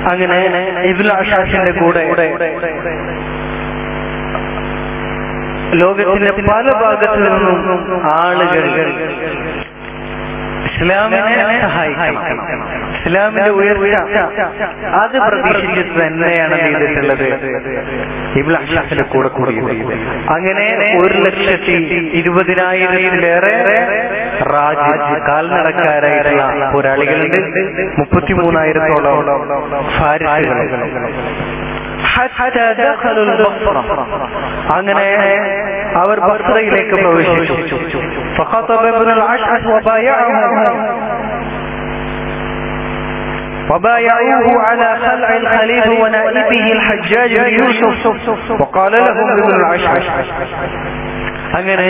അങ്ങനെ ഇബുൽ അഷാഷിന്റെ കൂടെ ലോകത്തിന്റെ പല ഭാഗത്തു നിന്നും ആളുകൾ ഇസ്ലാമിനെ സഹായിക്കണം ഇസ്ലാമിന്റെ ഉയർച്ച അത് പ്രതീക്ഷിച്ചിട്ട് തന്നെയാണ് ചെയ്തിട്ടുള്ളത് ഇബുൽ അഷാഫിന്റെ കൂടെ കൂടി അങ്ങനെ ഒരു ലക്ഷത്തി ഇരുപതിനായിരത്തിലേറെ രാജ്യ കാൽനടക്കാരായിട്ടുള്ള പോരാളികളുണ്ട് മുപ്പത്തിമൂന്നായിരത്തോളം ഫാരിസുകൾ അങ്ങനെ അവർ ബസ്രയിലേക്ക് പ്രവേശിച്ചു فخطب ابن العشعث وبايعه وبايعوه على خلع الخليفة ونائبه الحجاج بن يوسف وقال لهم ابن العشعث അങ്ങനെ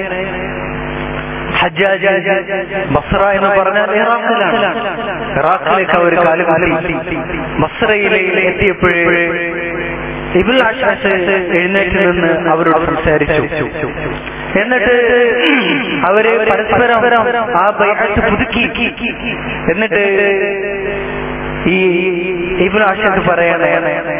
ഹജ്ജാജ് ബസ്ര എന്ന് പറഞ്ഞാൽ ഇറാഖിലാണ് ഇറാഖിലേക്ക് അവർ കാലുകുത്തി ബസ്രയിലേക്ക് എത്തിയപ്പോഴേ ഇബുൽ അഷാസ് എഴുന്നേറ്റ് നിന്ന് അവരോട് സംസാരിച്ചു എന്നിട്ട് അവര് പരസ്പരം ആ ബൈഅത്ത് പുതുക്കി എന്നിട്ട് ഈ ഇബുൽ അഷാസ് പറയണേ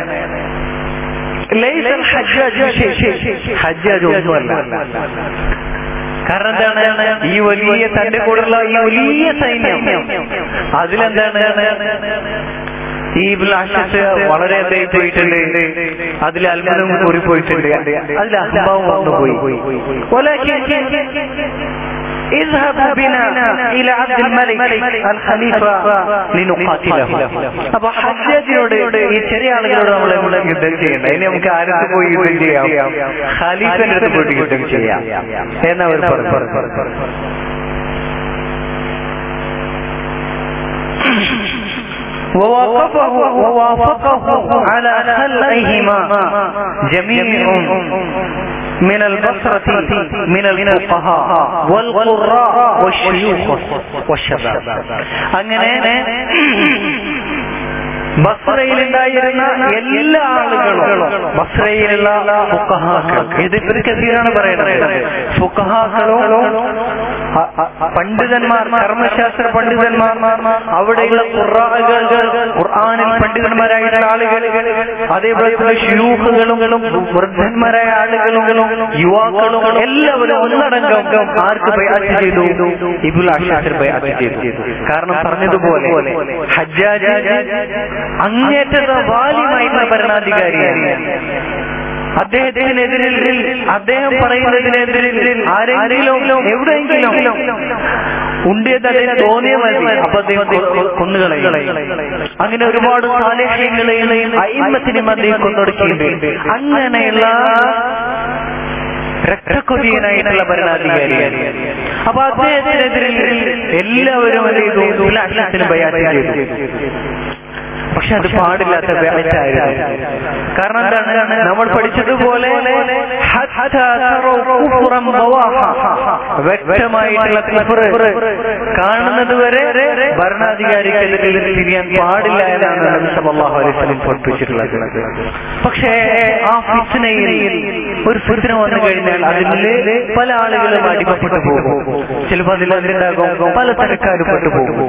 ലൈസൽ ഹജ്ജാജ് ഹജ്ജാജ് ഒന്നുമല്ല കാരണം എന്താണ് ഈ വലിയ തന്റെ കൂടെയുള്ള ഈ വലിയ സൈന്യം അതിലെന്താണ് ഈ ബ്ലാഷസ് വളരെ എന്തായി പോയിട്ടുണ്ട് അതിൽ അത്ഭുതം കൂടി പോയിട്ടുണ്ട് അതിൽ അഹംഭാവം വന്നുപോയി اذهبوا بنا الى عبد الملك الخليفة لنقاتله അപ്പൊ ഹജ്ജാജിനോട് ഈ ചെറിയ ആളുകളോട് നമ്മൾ നമ്മൾ യുദ്ധം ചെയ്യണ്ട ഇനി നമുക്ക് ആരൊക്കെ പോയി യുദ്ധം ചെയ്യാം ഖലീഫിന്റെ അടുത്ത് പോയിട്ട് യുദ്ധം ചെയ്യാം എന്നവർ പറഞ്ഞു ووافقه ووافقه على خلعهما جميع من البصرة من الفقهاء والقراء والشيوخ والشباب അങ്ങനെ ബസ്രയിലുണ്ടായിരുന്ന എല്ലാ ആളുകളും ബസ്രയിലുള്ള ഫുക്കഹാക്കൾ ഇത് കസീറാണ് പറയുന്നത് ഫുക്കഹാക്കളും പണ്ഡിതന്മാർ കർമ്മശാസ്ത്ര പണ്ഡിതന്മാർ അവിടെയുള്ള ഖുറാകൾ ഖുർആാനിൽ പണ്ഡിതന്മാരായിട്ടുള്ള ആളുകൾ അതേപോലെ തന്നെ ഷിയൂഖുകളും വൃദ്ധന്മാരായ ആളുകളും യുവാക്കളും എല്ലാവരും ഒന്നടങ്കം ആർക്ക് ബയാറ്റ് ചെയ്തു ഇബുൽ അഷാഖിർ ബയാറ്റ് ചെയ്തു കാരണം പറഞ്ഞതുപോലെ ഹജ്ജാജ് അങ്ങേറ്റത്തെ വാലിമായിട്ടുള്ള ഭരണാധികാരിയാണ് അദ്ദേഹത്തിനെതിരിൽ അദ്ദേഹം പറയുന്നതിനെതിരിൽ ആരെങ്കിലും എവിടെയെങ്കിലും ഉണ്ടേത് അദ്ദേഹം തോന്നിയ മതി അപ്പൊ അദ്ദേഹം കൊന്നുകളയും അങ്ങനെ ഒരുപാട് സാലേഹ്യങ്ങളെയും അയിമത്തിനും അദ്ദേഹം കൊന്നൊടുക്കിയിട്ടുണ്ട് അങ്ങനെയുള്ള രക്തക്കൊതിയനായിട്ടുള്ള ഭരണാധികാരിയാണ് അപ്പൊ അദ്ദേഹത്തിനെതിരിൽ എല്ലാവരും എന്ത് ചെയ്തു അക്ഷത്തിന് ബയാറ്റ് ചെയ്തു പക്ഷെ അത് പാടില്ലാത്ത വ്യാറ്റായിരുന്നു കാരണം എന്താണ് നമ്മൾ പഠിച്ചതുപോലെ വ്യക്തമായിട്ടുള്ള കുഫറ് കാണുന്നത് വരെ ഭരണാധികാരിക്കെതിരെ തിരിയാൻ പാടില്ല എന്നാണ് നബി സല്ലല്ലാഹു അലൈഹി വസല്ലം പഠിപ്പിച്ചിട്ടുള്ളത് പക്ഷേ ആ ഫിത്നയിൽ ഒരു ഫിത്ന വന്നു കഴിഞ്ഞാൽ അതിൽ പല ആളുകളും അടിമപ്പെട്ടു പോകും ചിലപ്പോൾ അതിൽ അതിലുണ്ടാകും പല തരക്കാരും പെട്ടുപോകും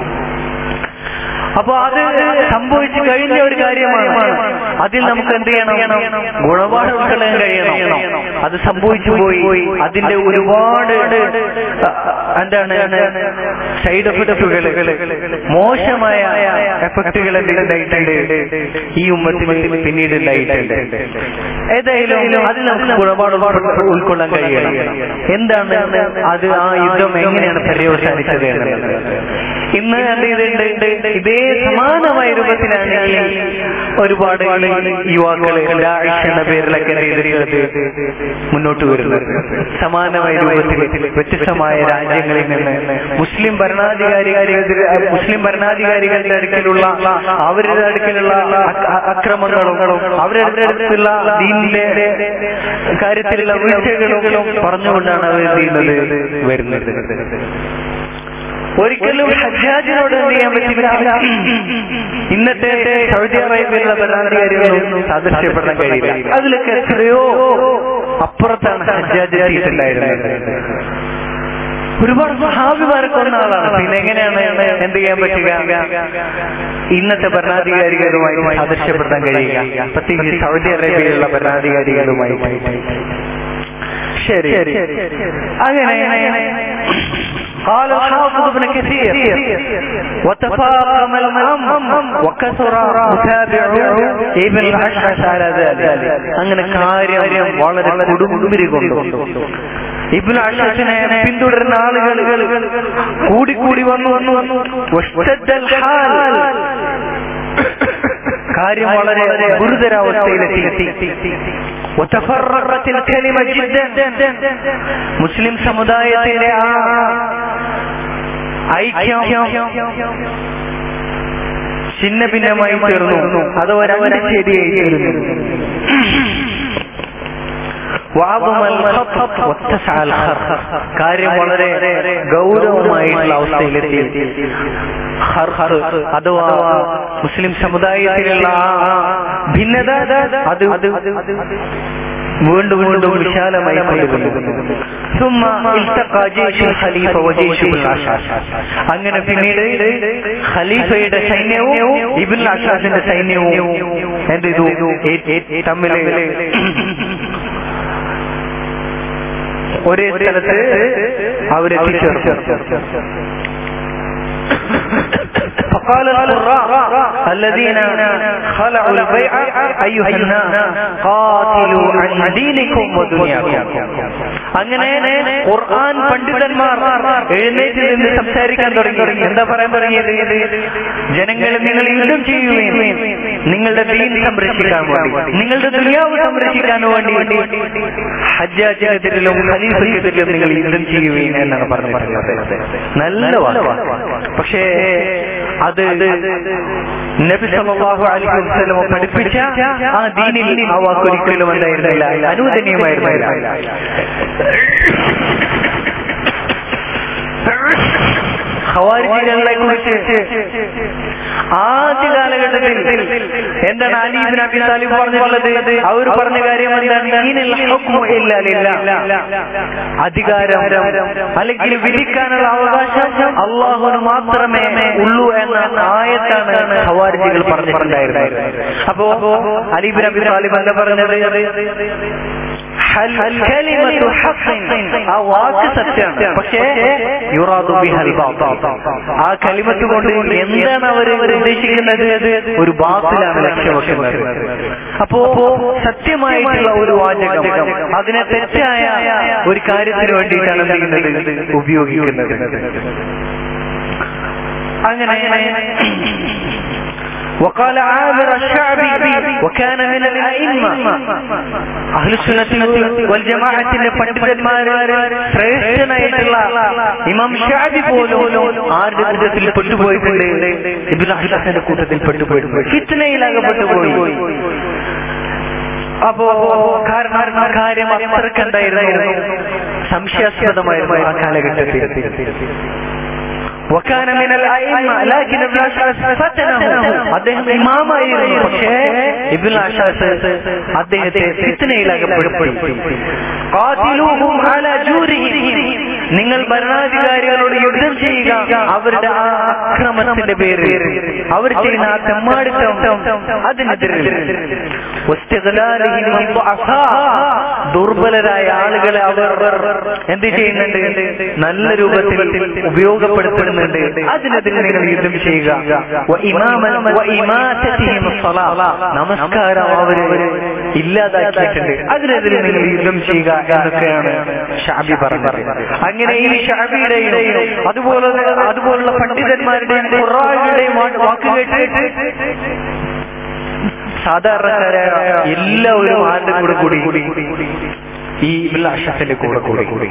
അപ്പൊ അത് സംഭവിച്ചു കഴിഞ്ഞ ഒരു കാര്യമാണ് അതിൽ നമുക്ക് എന്ത് ചെയ്യണം ഗുണപാഠം ഉൾക്കൊള്ളാൻ കഴിയണം അത് സംഭവിച്ചു പോയി അതിന്റെ ഒരുപാട് എന്താണ് സൈഡ് എഫക്റ്റുകൾ മോശമായ എഫക്റ്റുകൾ ഉണ്ടായിട്ടുണ്ട് ഈ ഉമ്മത്തിന് പിന്നീട് ഉണ്ടായിട്ടുണ്ട് ഏതായാലും അതിൽ നമുക്ക് ഗുണപാഠം ഉൾക്കൊള്ളാൻ കഴിയണം എന്താണ് അത് ആ യുദ്ധം എങ്ങനെയാണ് പര്യവസാനിച്ചത് എന്നുള്ളത് ഇന്ന് എന്ത് ചെയ്തിട്ടുണ്ട് ഇതേ സമാനമായ രൂപത്തിലാണ് ഒരുപാട് യുവാക്കള് എന്ന പേരിലൊക്കെ ചെയ്തിട്ടുള്ളത് മുന്നോട്ട് വരുന്നത് സമാനമായ രൂപത്തിൽ വ്യത്യസ്തമായ രാജ്യങ്ങളിൽ നിന്ന് മുസ്ലിം ഭരണാധികാരികളെ മുസ്ലിം ഭരണാധികാരികളുടെ അടുക്കലുള്ള അവരുടെ അടുക്കലുള്ള അക്രമങ്ങളും അവരുടെ അടുത്തുള്ള ദീനിന്റെ കാര്യത്തിലുള്ള വീഴ്ചകളും പറഞ്ഞുകൊണ്ടാണ് അവർ ചെയ്യുന്നത് വരുന്നത് ഒരിക്കലും ഹജ്ജാജിനോട് എന്ത് ചെയ്യാൻ പറ്റില്ല ഇന്നത്തെ സൗദി അറേബ്യയിലുള്ള ഭരണാധികാരികളൊന്നും സാദൃശ്യപ്പെടാൻ കഴിയില്ല അതിലൊക്കെ എത്രയോ അപ്പുറത്താണ് ഹജ്ജാജ് എത്തിയിട്ടുണ്ടായിരുന്നത് ഒരുപാട് സഹാബിമാരെ കൊന്ന ആളാണ് പിന്നെ എങ്ങനെയാണ് എന്ത് ചെയ്യാൻ പറ്റുക ഇന്നത്തെ ഭരണാധികാരികളുമായി സാദൃശ്യപ്പെടുത്താൻ കഴിയുക പ്രത്യേകിച്ച് സൗദി അറേബ്യയിലുള്ള ഭരണാധികാരികളുമായി ശരി അങ്ങനെ قال الحافظ ابن كثير وتفاقم الامر وكثر متابع ابن الاشعث على ذلك അങ്ങനെ കാര്യം വളരെ കൊടുമ്പിരി കൊണ്ടു ഇബ്നു അഷസിനെ പിന്തുടരുന്ന ആളുകൾ കൂടി കൂടി വന്നു വന്നു വന്നു വഷ്തദ്ദൽ ഹാൽ കാര്യം വളരെ ഗുരുതരാവസ്ഥയിലെത്തി وتفرقت الكلمة جدا മുസ്ലിം സമുദായത്തിന്റെ ആ ഐക്യം ഛിന്ന ഭിന്നമായി തീർന്നു അത് ഒരവന്റെ ശരിയായി തീർന്നു കാര്യം വളരെ ഗൗരവമായിട്ടുള്ള അവസ്ഥയിലെത്തി അഥവാ മുസ്ലിം സമുദായത്തിലുള്ള ആ ഭിന്നത അത് വീണ്ടും വീണ്ടും വിശാലമായി അങ്ങനെ പിന്നീട് ഖലീഫയുടെ സൈന്യവും ഇബിൻ അഷാസിന്റെ സൈന്യവും എന്ത് ചെയ്തു തമ്മിൽ ഒരേ സ്ഥലത്ത് അവരെത്തിച്ചേർന്നു فقال القراء الذين خلعوا البيع أيها الناس قاتلوا عن دينكم ودنياكم അങ്ങനെ ഖുർആൻ പണ്ഡിതന്മാർ എഴുന്നേറ്റ് നിന്ന് സംസാരിക്കാൻ തുടങ്ങി എന്താ പറയാൻ തുടങ്ങിയത് ജനങ്ങൾ നിങ്ങൾ യുദ്ധം ചെയ്യുകയും നിങ്ങളുടെ ദീൻ സംരക്ഷിക്കാൻ വേണ്ടി നിങ്ങളുടെ ദുനിയാവ് സംരക്ഷിക്കാൻ വേണ്ടി ഹജ്ജാജിനെതിരിലും ഖലീഫയ്ക്കെതിരിലും നിങ്ങൾ യുദ്ധം ചെയ്യുകയും എന്നാണ് പറഞ്ഞിട്ടുള്ളത് നല്ല വാക്ക് പക്ഷേ അത് നബി സല്ലല്ലാഹു അലൈഹി വസല്ലം പഠിപ്പിച്ച ആ ദീനിൽ ആ വാക്ക് ഒരിക്കലും എന്തായിരുന്നില്ല അനുവദനീയമായിരുന്നില്ല ഖവാരിജികളെ കുറിച്ച് ആദ്യ കാലഘട്ടത്തിൽ എന്താണ് അലീബിൻ അബി താലിബ് പറഞ്ഞിട്ടുള്ളത് അവർ പറഞ്ഞ കാര്യം എന്താണ് അധികാരം അല്ലെങ്കിൽ വിധിക്കാനുള്ള അവകാശം അള്ളാഹുന് മാത്രമേ ഉള്ളൂ എന്ന ആയത്താണ് ഖവാരിജികൾ പറഞ്ഞിട്ടുണ്ടായിരുന്നത് അപ്പോ അലീബിൻ അബി താലിബ് എന്താ പറഞ്ഞത് ആ വാക്ക് സത്യമാണ് പക്ഷേ യുറാദു ബിഹൽ ആ കലിമത്ത് കൊണ്ട് എന്താണ് അവർ ഉദ്ദേശിക്കുന്നത് ഒരു ബാത്തിലാണ് ലക്ഷ്യം വെക്കുന്നത് അപ്പോ സത്യമായിട്ടുള്ള ഒരു വാചകം അതിനെ തെറ്റായ ഒരു കാര്യത്തിന് വേണ്ടിയിട്ടാണ് ചെയ്യുന്നത് ഉപയോഗിക്കുന്നത് അങ്ങനെ وقال عامر الشعبي وكان من الأئمة أهل السنة والجماعة പണ്ഡിതന്മാരെ ശ്രേഷ്ഠനായിട്ടുള്ള ഇമാം ഷാബി പോലും ആരുടെ കൂട്ടത്തിൽ പെട്ടുപോയിട്ടുണ്ട് ഇബ്രാഹിന്റെ കൂട്ടത്തിൽ പെട്ടുപോയിട്ടുണ്ട് ഫിത്നയിലകപ്പെട്ടു പോയി അപ്പോ കാരണം കാര്യം അത്രക്കുണ്ടായിരുന്നു സംശയാസ്പദമായിരുന്നു ആ കാലഘട്ടത്തിൽ وكان من الأئمة لكن ابن أشعث فتنه അദ്ദേഹം ഇമാമായിരുന്നു പക്ഷേ ഇബ്ൻ അഷാസ് അദ്ദേഹത്തെ ഫിത്നയിലകപ്പെടുത്തി قاتلوهم على جورهم നിങ്ങൾ ഭരണാധികാരികളോട് യുദ്ധം ചെയ്യുക അവരുടെ ആ അക്രമത്തിന്റെ പേര് അവർ ചെയ്യുന്ന ആ തെമ്മാടിത്തം അതിനെതിരെ ദുർബലരായ ആളുകളെ അവർ എന്ത് ചെയ്യുന്നുണ്ട് നല്ല രൂപത്തിൽ ഉപയോഗപ്പെടുത്തുന്നുണ്ട് അതിനെതിരെ നിങ്ങൾ യുദ്ധം ചെയ്യുക നമസ്കാരം അവര് ഇല്ലാതാക്കിയിട്ടുണ്ട് അതിനെതിരെ നിങ്ങൾ യുദ്ധം ചെയ്യുക എന്നൊക്കെയാണ് ഷാബി പറഞ്ഞത് അങ്ങനെ ഈ ഷാബിയുടെയും അതുപോലെ അതുപോലുള്ള പണ്ഡിതന്മാരുടെയും ഖുറാനുടെയും വാക്ക് കേട്ട് സാധാരണക്കാരായ എല്ലാവരും ആരുടെ കൂടെ കൂടി ഈ അഷത്തിന്റെ കൂടെ കൂടി കൂടി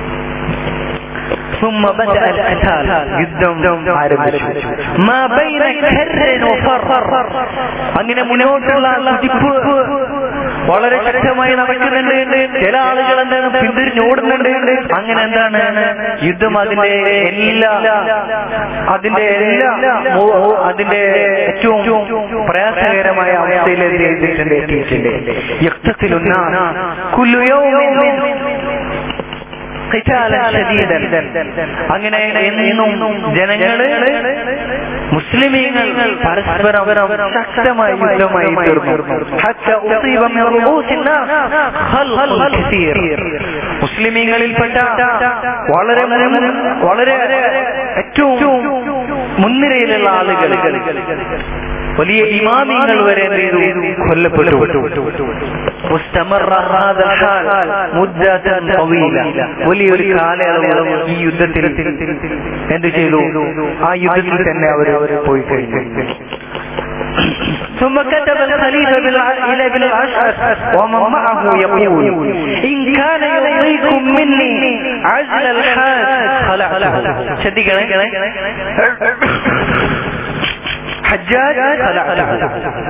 ثم بدأ القتال യുദ്ധം ആരംഭിച്ചു ما بين كر وفر അങ്ങനെ മുന്നോട്ടുള്ള കുതിപ്പ് വളരെ ശക്തമായി നടക്കുന്നുണ്ട് ചില ആളുകൾ എന്താണ് പിന്തിരിഞ്ഞോടുന്നുണ്ട് അങ്ങനെ എന്താണ് യുദ്ധം അതിന്റെ എല്ലാ അതിന്റെ എല്ലാ അതിന്റെ ഏറ്റവും പ്രയാസകരമായ അവസ്ഥയിലേക്ക് എത്തിയിട്ടുണ്ട് എത്തിയിട്ടുണ്ട് യക്തത്തിലൊന്ന കുല്ലുയോ ഖിതാലൻ ശദീദൻ. അങ്ങനെ എന്നും ജനങ്ങള് മുസ്ലിമീങ്ങൾ പരസ്പരം ശക്തമായ യുദ്ധമായി തീർന്നു ഹത്ത ഉസീബ മിൻ റൂസിൻ നാസ് ഖൽഖുൻ കസീർ. മുസ്ലിമീങ്ങളിൽപ്പെട്ട വളരെ മുൻ- വളരെ ഏറ്റവും മുൻനിരയിലുള്ള ആളുകൾ വലിയ ഇമാമിങ്ങൾ വരെ എന്ത് ചെയ്തു കൊല്ലപ്പെട്ടു മുസ്തമറ ഹാദൽ ഹാൽ മുദ്ദതൻ തവീല. വലിയൊരു കാലയളവ് ഈ യുദ്ധത്തിൽ എന്ത് ചെയ്തു ആ യുദ്ധത്തിൽ തന്നെ അവർ പോയി കഴിഞ്ഞു ثم كتب الخليفة بالع- إلى ابن الأشعث ومن معه يقول إن كان يرضيكم مني عزل الحاج خلعته شديقنا حجاج خلعته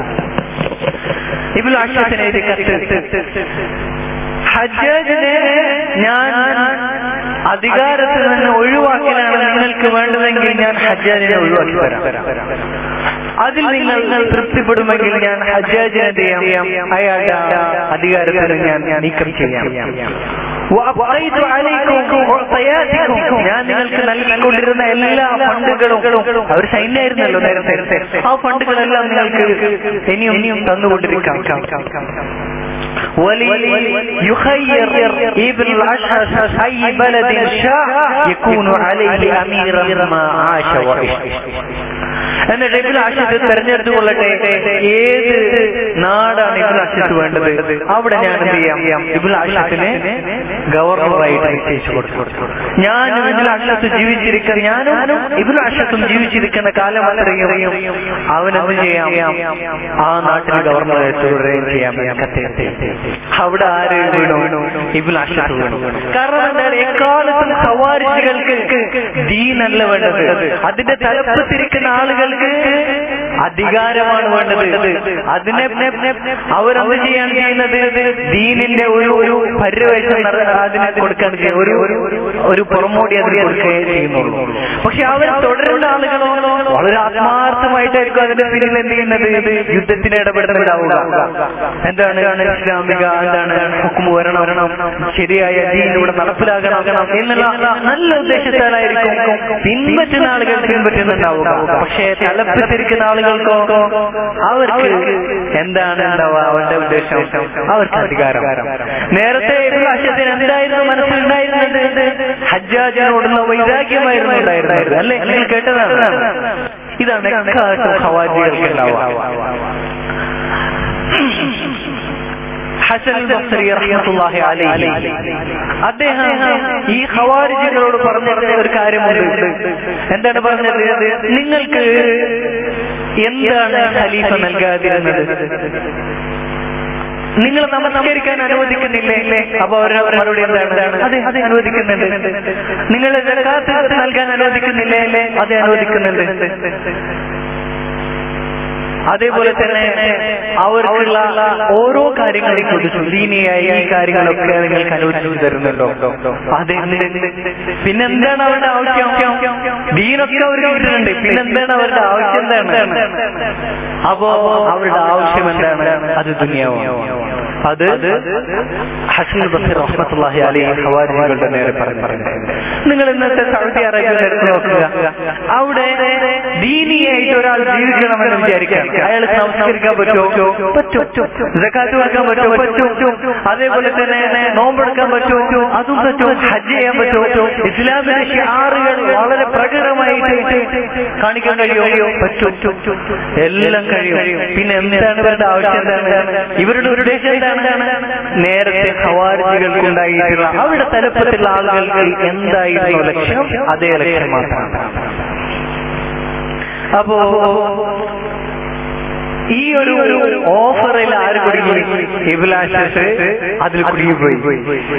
ഇബിൽ അഷത്തിനെ ഇത് കത്ത് ഹജ്ജാജിനെ ഞാൻ അധികാരത്തിൽ നിന്ന് ഒഴിവാക്കലാണ് നിങ്ങൾക്ക് വേണ്ടതെങ്കിൽ ഞാൻ ഹജ്ജാജിനെ ഒഴിവാക്കി തരാം അതിൽ നിങ്ങൾ തൃപ്തിപ്പെടുമെങ്കിൽ ഞാൻ ഹജ്ജാജിനെ എന്ത് ചെയ്യാം അയാളുടെ അധികാരത്തിൽ ഞാൻ നീക്കം ചെയ്യാം وأبقيت عليكم معطياتكم. ഞാൻ നിങ്ങൾക്ക് നൽകിക്കൊണ്ടിരുന്ന എല്ലാ ഫണ്ടുകളും അവർ സൈന്യമായിരുന്നല്ലോ നേരത്തെ ആ ഫണ്ടുകളെല്ലാം നിങ്ങൾക്ക് ഇനിയും ഇനിയും തന്നുകൊണ്ടിരിക്കാം وليخير ابن الأشهر أي بلد شاء يكون عليه أميرا ما عاش وعش എന്നിട്ട് ഇബിൽ ആശത്ത് തെരഞ്ഞെടുത്തു കൊള്ളട്ടെ ഏത് നാടാണ് ഇബിൽ ആശത്ത് വേണ്ടത് അവിടെ ഞാൻ എന്ത് ചെയ്യാം ഇബിൽ ആശത്തിന് ഗവർണറായിട്ട് നിശ്ചയിച്ചു കൊടുത്തു ഞാനും ഇബിൽ ആശത്ത് ജീവിച്ചിരിക്കുന്ന ഞാനും ഇബിൽ ആശത്തും ജീവിച്ചിരിക്കുന്ന കാലം അത്രയും അവനെന്ത് ചെയ്യാം ആ നാട്ടിൽ ഗവർണറായിട്ട് തുടരുകയും ചെയ്യാം എന്ന് കത്തെഴുതി. അവിടെ ആര് വീണു ഇബിൽ ആശത്ത് വീണു കാരണം എന്താണ് എക്കാലത്തും സവാരികൾക്ക് ദീനല്ല വേണ്ടത് അതിന്റെ തലപ്പത്തിരിക്കുന്ന ആളുകൾക്ക് അധികാരമാണ് വേണ്ടത് അതിനെ അവരെന്ത് ചെയ്യാൻ ചെയ്യുന്നത് ദീനിന്റെ ഒരു ഒരു പര്യവേഷം നട- അതിനെ കൊടുക്കാൻ ചെയ്യും. ഒരു ഒരു ഒരു പുറമോടി അതിന് കൊടുക്കുകയും ചെയ്യുന്നുള്ളൂ പക്ഷെ അവർ തുടരുന്ന ആളുകളോ വളരെ ആത്മാർത്ഥമായിട്ടായിരിക്കും അതിന്റെ പിന്നിൽ എന്ത് ചെയ്യുന്നത് യുദ്ധത്തിന് ഇടപെടുന്നുണ്ടാവുക എന്താണ് ഇസ്ലാമിക എന്താണ് ഹുക്കും വരണം വരണം ശരിയായ ദീനിലൂടെ നടപ്പിലാകണം എന്നുള്ള നല്ല ഉദ്ദേശത്താലായിരിക്കും പിൻപറ്റുന്ന ആളുകൾ പിൻപറ്റുന്നുണ്ടാവുക പക്ഷേ തലപ്പത്തിരിക്കുന്ന ആളുകൾക്കോ അവർക്ക് എന്താണ് ഉണ്ടാവുക അവരുടെ ഉദ്ദേശം അവർക്ക് അധികാരം നേരത്തെ ഇബ്രാഹിത്തിന് എന്തായിരുന്നു മനസ്സിലുണ്ടായിരുന്നത് ഹജ്ജാജിനോടുള്ള വൈരാഗ്യമായിരുന്നു ഉണ്ടായിരുന്നത് അല്ലേ നിങ്ങൾ കേട്ടതാണ് ഇതാണ് എക്കാലത്തും ഖവാരികൾക്ക് ഉണ്ടാവുക ഹസൻ ബസ്രി റഹ്മത്തുള്ളാഹി അലൈഹി അദ്ദേഹം ഈ ഖവാരിജികളോട് പറഞ്ഞ ഒരു കാര്യമുണ്ട് എന്താണ് പറഞ്ഞത് നിങ്ങൾക്ക് എന്താണ് ഖലീഫ നൽകാതിരുന്നത് നിങ്ങൾ നമസ്കരിക്കാൻ അനുവദിക്കുന്നില്ലേ അപ്പൊ അവരുടെ മറുപടി എന്താണ് അതെ അതെ അനുവദിക്കുന്നുണ്ട് നിങ്ങൾ ജക്കാത്ത് നൽകാൻ അനുവദിക്കുന്നില്ലേ അതെ അനുവദിക്കുന്നുണ്ട് അതേപോലെ തന്നെ അവർക്കുള്ള ഓരോ കാര്യങ്ങളെ കുറിച്ച് ദീനിയായി ഈ കാര്യങ്ങളൊക്കെ നിങ്ങൾക്ക് അനുവദിച്ചു തരുന്നുണ്ടോ അതെ പിന്നെന്താണ് അവരുടെ ആവശ്യം ദീനൊക്കെ അവർ കിട്ടുന്നുണ്ട് പിന്നെന്താണ് അവരുടെ ആവശ്യം എന്താണ് അപ്പോ അവരുടെ ആവശ്യം എന്താണ് അത് ദുനിയാവും അത് ഹസൻ ബസീർ റഹ്മത്തുള്ളാഹി അലൈഹി ഖവാരിജികളുടെ നേരെ പറഞ്ഞു നിങ്ങൾ ഇന്നത്തെ സൗദി അറേബ്യ എടുത്ത് നോക്കുക അവിടെ ദീനിയായിട്ട് ഒരാൾ ജീവിക്കണമെന്ന് വിചാരിക്കാൻ അയാൾ സംസ്കരിക്കാൻ പറ്റുമോ പറ്റും ജക്കാത്ത് വെക്കാൻ പറ്റുമോ പറ്റും അതേപോലെ തന്നെ നോമ്പെടുക്കാൻ പറ്റുമോ അതും പറ്റും ഹജ്ജ് ചെയ്യാൻ പറ്റുമോ ഇസ്ലാമിന്റെ ഷിയാറുകൾ വളരെ പ്രകടമായിട്ട് കാണിക്കാൻ കഴിയുമോ പറ്റും എല്ലാം കഴിയും പിന്നെ എന്താണ് ഇവരുടെ ആവശ്യം എന്താണ് ഇവരുടെ ഉദ്ദേശം എന്താണ് നേരത്തെ ഖവാരിജികൾക്ക് ഉണ്ടായിട്ടുള്ള അവിടെ തലപ്പത്തുള്ള ആളുകൾക്ക് എന്തായിരുന്നു ലക്ഷ്യം അതേ ലക്ഷ്യം മാത്രമാണ് അപ്പോ ഈ ഒരു ഒരു ഓഫറിൽ ആര് കുടുങ്ങി ഇബ്ലാഷസ് അതിൽ കുടുങ്ങിപ്പോയി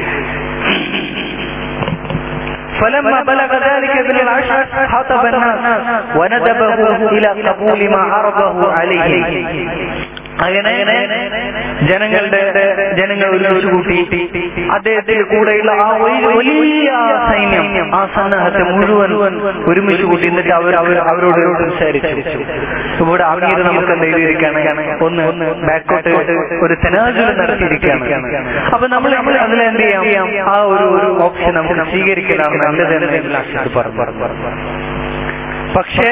فلما بلغ ذلك ابن العشر خطب الناس وندبه الى قبول ما عرضه عليه അങ്ങനെ ജനങ്ങളുടെ ജനങ്ങൾ ഒരുമിച്ച് കൂട്ടി അദ്ദേഹത്തിന്റെ കൂടെയുള്ള ആ വലിയ വലിയ സൈന്യം ആ സന്നാഹത്തെ മുഴുവൻ ഒരുമിച്ച് കൂട്ടി എന്നിട്ട് അവർ അവർ അവരോട് സംസാരിച്ചു ഇവിടെ അമീർ നമുക്ക് എന്ത് എഴുതിയിരിക്കുകയാണ് ഒന്ന് ഒന്ന് ബാക്കോട്ട് ഒരു തെനാജുൽ നടത്തിയിരിക്കുകയാണ് അപ്പൊ നമ്മൾ നമ്മൾ അതിൽ എന്ത് ചെയ്യാം ആ ഒരു ഒരു ഓപ്ഷൻ നമുക്ക് സ്വീകരിക്കലാണ് നല്ലത് എന്ന് ലാസ്റ്റ് പറഞ്ഞു പക്ഷേ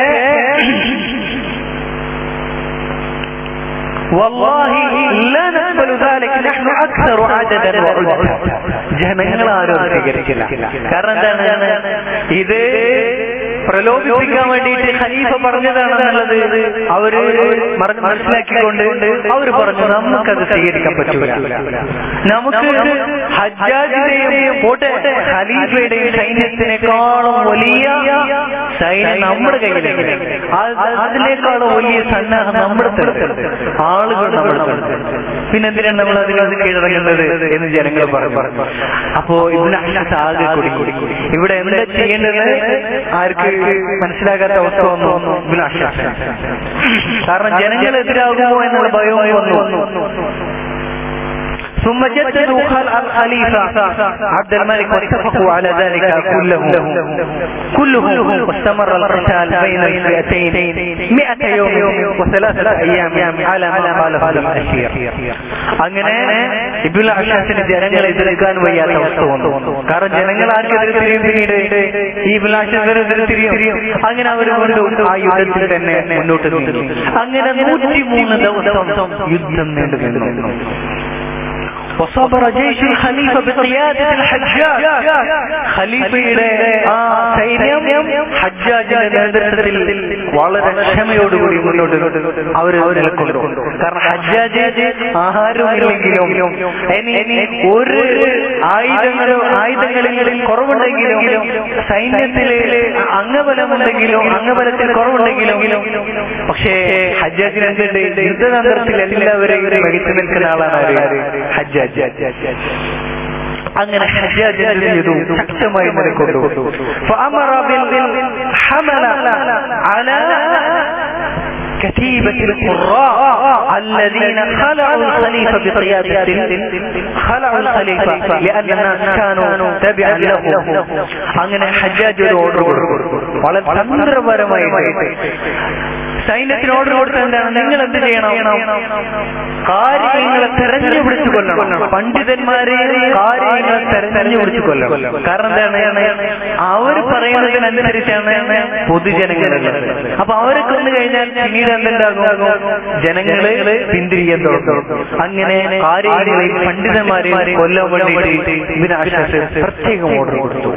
والله لا نقبل ذلك نحن أكثر عددا وعددا ജനങ്ങൾ ആരും സ്വീകരിക്കില്ല കാരണം എന്താണ് ഇത് പ്രലോഭിപ്പിക്കാൻ വേണ്ടിയിട്ട് ഖലീഫ പറഞ്ഞതാണെന്നുള്ളത് അവര് മറ- മനസ്സിലാക്കിക്കൊണ്ട് അവര് പറഞ്ഞു നമുക്കത് സ്വീകരിക്കാൻ പറ്റൂല നമുക്ക് ഹജ്ജാജിന്റെയും പോട്ടെ ഖലീഫയുടെയും സൈന്യത്തിനേക്കാളും വലിയ സൈന്യം നമ്മുടെ കയ്യിലേക്ക് അതിനേക്കാളും വലിയ സന്നാഹം നമ്മുടെ തരത്തിലുണ്ട് ആളുകൾ നമ്മുടെ തരത്തിലുണ്ട് പിന്നെന്തിനാണ് നമ്മൾ അതിനത് കീഴടങ്ങുന്നത് എന്ന് ജനങ്ങൾ പറഞ്ഞു അപ്പോ ഇതിന് അശ്വത്ത് ആകെ കുടി ഇവിടെ എന്താ ചെയ്യേണ്ടത് ആർക്ക് മനസ്സിലാകാത്ത അവസ്ഥ വന്നു ഇതിന് അശ്വത്ത് കാരണം ജനങ്ങൾ എതിരാകുമോ എന്നുള്ള ഭയവും വന്നു ثم جددوا خلع الخليفة عبد الملك واتفقوا على ذلك كله كله واستمر القتال بين الفئتين مئة يوم وثلاثة أيام على ما قاله الأشير അങ്ങനെ ഇബുൽ അഷാസിന് ജനങ്ങളെ എതിർക്കാൻ വയ്യാത്ത അവസ്ഥ വന്നു കാരണം ജനങ്ങൾ ആർക്കെതിരെ തിരിയും പിന്നീട് ഈ ഇബുൽ അഷാസിനെതിരെ തിരിയും അങ്ങനെ അവർ വീണ്ടും ആ യുദ്ധത്തിൽ തന്നെ മുന്നോട്ട് നീങ്ങി അങ്ങനെ നൂറ്റിമൂന്ന് ദിവസം യുദ്ധം നീണ്ടു നിന്നു وصبر جيش الخليفة بقيادة الحجاج ഖലീഫയുടെ ആ സൈന്യം ഹജ്ജാജിന്റെ നേതൃത്വത്തിൽ വളരെ ക്ഷമയോടുകൂടി മുന്നോട്ട് അവർ നിലക്കൊണ്ടു കാരണം ഹജ്ജാജ് ആഹാരമില്ലെങ്കിലും ഇനി ഒരു ആയുധങ്ങളോ ആയുധങ്ങളിൽ കുറവുണ്ടെങ്കിലും സൈന്യത്തില് അംഗബലമുണ്ടെങ്കിലും അംഗബലത്തിൽ കുറവുണ്ടെങ്കിലും പക്ഷേ ഹജ്ജാജിന് എന്തുണ്ട് യുദ്ധതന്ത്രത്തിൽ എല്ലാവരെയും മികച്ചു നിൽക്കുന്ന ആളാണ് ആര്? ഹജ്ജാജ് അങ്ങനെ ഹജ്ജാജ് എന്ത് ചെയ്തു ശക്തമായി നിലക്കൊണ്ടു فأمر بالحمل على كتيبة القراء الذين خلعوا الخليفة بقيادة خلعوا الخليفة لأن الناس كانوا تبعا له അങ്ങനെ ഹജ്ജാജ് ഒരു ഓർഡർ കൊടുത്തു വളരെ തന്ത്രപരമായിട്ട് സൈന്യത്തിന് ഓർഡർ കൊടുത്തത് എന്താണ് നിങ്ങൾ എന്ത് ചെയ്യണം കാര്യങ്ങളെ തെരഞ്ഞു പിടിച്ചു കൊല്ലണം പണ്ഡിതന്മാരെ കാര്യങ്ങളെ തെരഞ്ഞു പിടിച്ചു കൊല്ലണം കാരണം എന്താണ് അവർ പറയുന്നതിനനുസരിച്ചാണ് പൊതുജനങ്ങളുള്ളത് അപ്പൊ അവരെ കൊന്നു കഴിഞ്ഞാൽ പിന്നീട് എന്തുണ്ടാകും ജനങ്ങള് പിന്തിരിയാൻ തുടങ്ങും അങ്ങനെ കാര്യങ്ങളെയും പണ്ഡിതന്മാരെയും കൊല്ലാൻ വേണ്ടിയിട്ട് ഇതിനാശ്വാസം പ്രത്യേകം ഓർഡർ കൊടുത്തു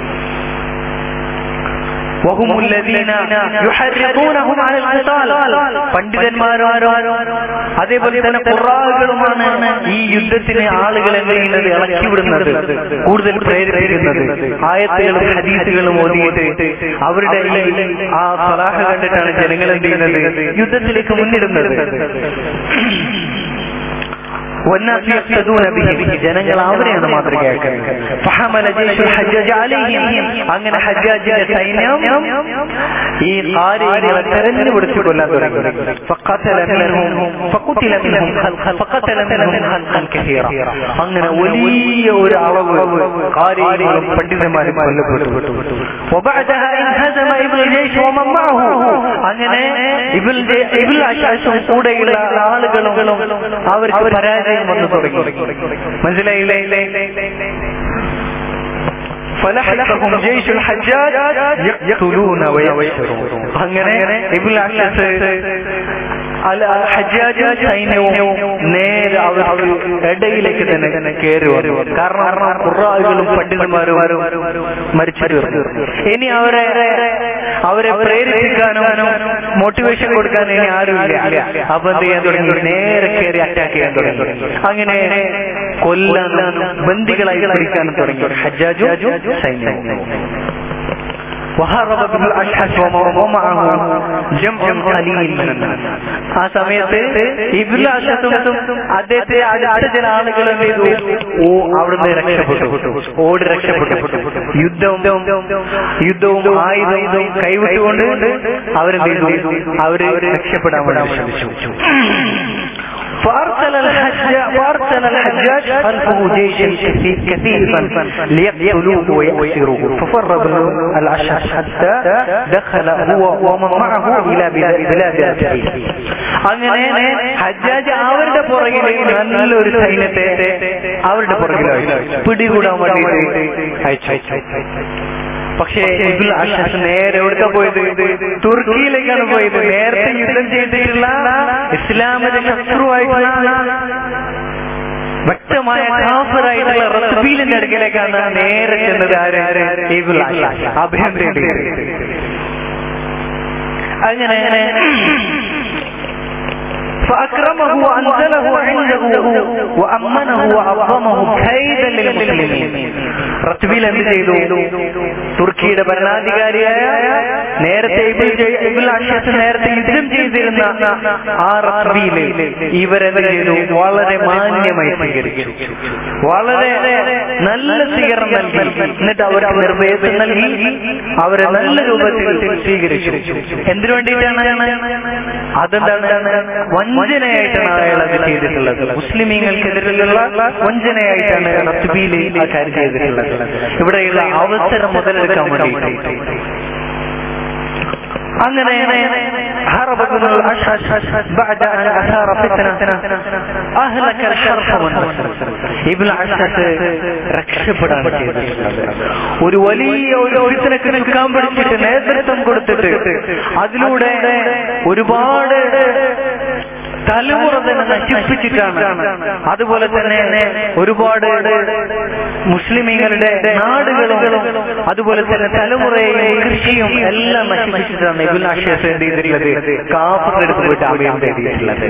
وهم الذين يحرضونهم على القتال പണ്ഡിതന്മാരോ അതേപോലെ തന്നെ ഖുറാകളുമാണ് ഈ യുദ്ധത്തിന് ആളുകൾ എന്ത് ചെയ്യുന്നത് ഇളക്കിവിടുന്നത് കൂടുതൽ പ്രേരിപ്പിക്കുന്നത് ആയത്തുകളും ഹദീസുകളും ഓതിയിട്ട് അവരുടെ ഈ ആ സലാഹ കണ്ടിട്ടാണ് ജനങ്ങൾ എന്ത് ചെയ്യുന്നത് യുദ്ധത്തിലേക്ക് മുന്നിടുന്നത് والناس يقتدون بهم ജനങ്ങൾ അവരെയാണ് മാതൃകയാക്കുന്നത് فحمل جيش الحجاج عليهم അങ്ങനെ ഹജ്ജാജിന്റെ സൈന്യം ഈ കാര്യങ്ങളെ തെരഞ്ഞു പിടിച്ചു കൊല്ലാൻ തുടങ്ങി فقتل منهم فقتل منهم فقتل منهم خلقا كثيرا അങ്ങനെ വലിയ ഒരു അളവ് കാര്യങ്ങളും പണ്ഡിതന്മാരും കൊല്ലപ്പെട്ടു وبعدها انهزم ابن الجيش ومن معه അങ്ങനെ ഇബിൽ ഇബിൽ അശാസും കൂടെയുള്ള ആളുകളും അവർക്ക് പരാജയം വന്നു തുടങ്ങി മനസ്സിലായില്ലേ فلحقهم جيش الحجاج يقتلون ويبشرون അങ്ങനെ ഇബിൽ അഷസ് അല്ല ഹജ്ജാജ് സൈന്യവും നേരെ അവർക്ക് ഇടയിലേക്ക് തന്നെ കയറി വന്നു കാരണം ഖുറാകളും പണ്ഡിതന്മാരും മരിച്ചു തീർന്നു ഇനി അവരെ അവരെ പ്രേരിപ്പിക്കാനോ മോട്ടിവേഷൻ കൊടുക്കാൻ ഇനി ആരുമില്ല അപ്പൊ എന്ത് ചെയ്യാൻ തുടങ്ങി നേരെ കയറി അറ്റാക്ക് ചെയ്യാൻ തുടങ്ങി അങ്ങനെ കൊല്ലാനും ബന്ദികളായി പിടിക്കാനും തുടങ്ങി ഹജ്ജാജും സൈന്യവും وهرب ابن الأشحث ومعه جمع قليل من الناس ആ സമയത്ത് ഇബിൽ അഷത്തും അദ്ദേഹത്തെ അടുത്ത ചില ആളുകൾ എന്ത് ചെയ്തു ഓ അവിടുന്ന് രക്ഷപ്പെട്ടു ഓടി രക്ഷപ്പെട്ടു യുദ്ധവും യുദ്ധവും ആയുധവും കൈവിട്ടുകൊണ്ട് അവരെന്ത് ചെയ്തു അവര് രക്ഷപ്പെടാൻ വേണ്ടി ശ്രമിച്ചു فأرسل الحجاج فأرسل الحجاج خلفه جيشا كثيفا ليقتلوه ويأسروه ففر ابن الأشهر حتى دخل هو ومن معه إلى بلاد الجحيم അങ്ങനെ ഹജ്ജാജ് അവരുടെ പുറകിൽ നല്ലൊരു സൈന്യത്തെ അവരുടെ പുറകിൽ പിടികൂടാൻ വേണ്ടി അയച്ചു പക്ഷേ ഇബുൽ അഷസ് നേരെ എവിടെ പോയത് തുർക്കിയിലേക്കാണ് പോയത് നേരത്തെ യുദ്ധം ചെയ്തിട്ടുള്ള ഇസ്ലാമിന്റെ ശത്രുവായിട്ടുള്ള വ്യക്തമായ കാഫറായിട്ടുള്ള റസബീലിന്റെ അടുക്കലേക്കാണ് നേരെ ചെന്നത് ആര് ഇബുൽ അഷസ് അഭയം തേടി അങ്ങനെ فأكرمه وأنزله عنده وأمنه وعظمه كيدا للمسلمين റത്ബിൽ എന്ത് ചെയ്തു തുർക്കിയുടെ ഭരണാധികാരിയായ നേരത്തെ ഇബുൽ അഷസ് നേരത്തെ യുദ്ധം ചെയ്തിരുന്ന ആ റത്ബിയില് ഇവരെന്ത് ചെയ്തു വളരെ മാന്യമായി സ്വീകരിച്ചു വളരെ നല്ല സ്വീകരണം നൽകി എന്നിട്ട് അവർക്ക് നിർവേദം നൽകി അവരെ നല്ല രൂപത്തിൽ സ്വീകരിച്ചു എന്തിനു വേണ്ടിയിട്ടാണ് അതെന്താണ് വഞ്ചനയായിട്ടാണ് അയാൾ അത് ചെയ്തിട്ടുള്ളത് മുസ്ലിമീങ്ങൾക്കെതിരെയുള്ള വഞ്ചനയായിട്ടാണ് റത്ബിയിൽ ആ കാര്യം ചെയ്തിട്ടുള്ളത് ഇവിടെയുള്ള അവസരം മുതലെടുക്കാൻ വേണ്ടി അങ്ങനെ هرب ابن الأشهش بعد أن أثار فتنة أهلك الحرف والنصر ابن الأشهش രക്ഷപ്പെടാൻ ചെയ്തിട്ടുള്ളത് ഒരു വലിയ ഒരു ഒരുത്തനക്ക് നിൽക്കാൻ പഠിച്ചിട്ട് നേതൃത്വം കൊടുത്തിട്ട് അതിലൂടെ ഒരുപാട് തലമുറ തന്നെ നശിപ്പിച്ചിട്ടാണ് അതുപോലെ തന്നെ ഒരുപാട് മുസ്ലിമീങ്ങളുടെ നാടുകളും അതുപോലെ തന്നെ തലമുറയും കൃഷിയും എല്ലാം നശിപ്പിച്ചിട്ടാണ് ഇബുൽ അഷേസ് എന്ത് ചെയ്തിട്ടുള്ളത് കാഫറിന്റെ അടുത്ത് പോയിട്ട് അഭയം തേടിയിട്ടുള്ളത്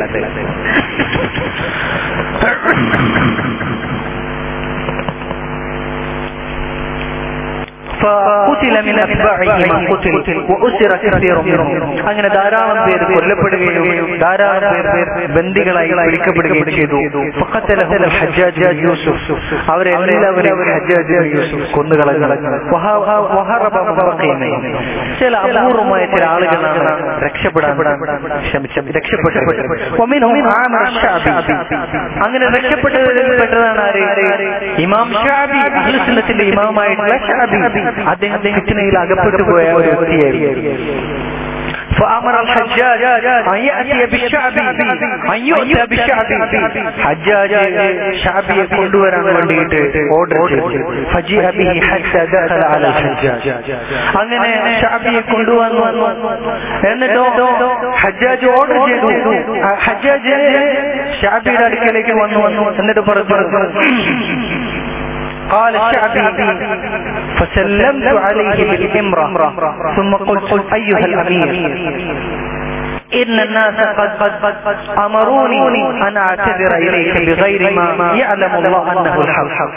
فقتل من أتباعه ما قتل وأسر كثير منهم അങ്ങനെ ധാരാളം പേര് കൊല്ലപ്പെടുകയും ധാരാളം പേർ ബന്ദികളായി പിടിക്കപ്പെടുകയും ചെയ്തു فقتلهم الحجاج بن يوسف അവരെ എല്ലാവരും ഹജ്ജാജ് ബിൻ യൂസുഫ് കൊന്നുകളഞ്ഞു وهرب من بقي منهم ചില അപൂർവമായ ചില ആളുകളാണ് രക്ഷപ്പെടാൻ ശ്രമിച്ച രക്ഷപ്പെട്ടത് ومنهم عامر الشعبي അങ്ങനെ രക്ഷപ്പെട്ടതിൽ പെട്ടതാണ് ആര് ഇമാം ഷാബി അഹ്ലുസുന്നത്തിന്റെ ഇമാമായിട്ടുള്ള ഷാബി അദ്ദേഹം ഫിത്നയിൽ അകപ്പെട്ടു പോയ ഒരു വ്യക്തിയായിരുന്നു فأمر الحجاج أن يأتي بالشعبي أن يؤتى بالشعبي حجاج شعبي കൊണ്ടുവരാൻ വേണ്ടിയിട്ട് ഓർഡർ ചെയ്തു فجيء به حتى دخل على الحجاج അങ്ങനെ ഷാബിയെ കൊണ്ടുവന്നു എന്നിട്ടോ ഹജ്ജാജ് ഓർഡർ ചെയ്തു ഹജ്ജാജ് ഷാബിയുടെ അടുക്കലേക്ക് വന്നു വന്നു എന്നിട്ട് പറഞ്ഞു قال الشعبي فسلمت عليه بالإمرة ثم قلت أيها الأمير إن الناس قد قد قد أمروني أن أعتذر إليك بغير ما يعلم الله أنه الحق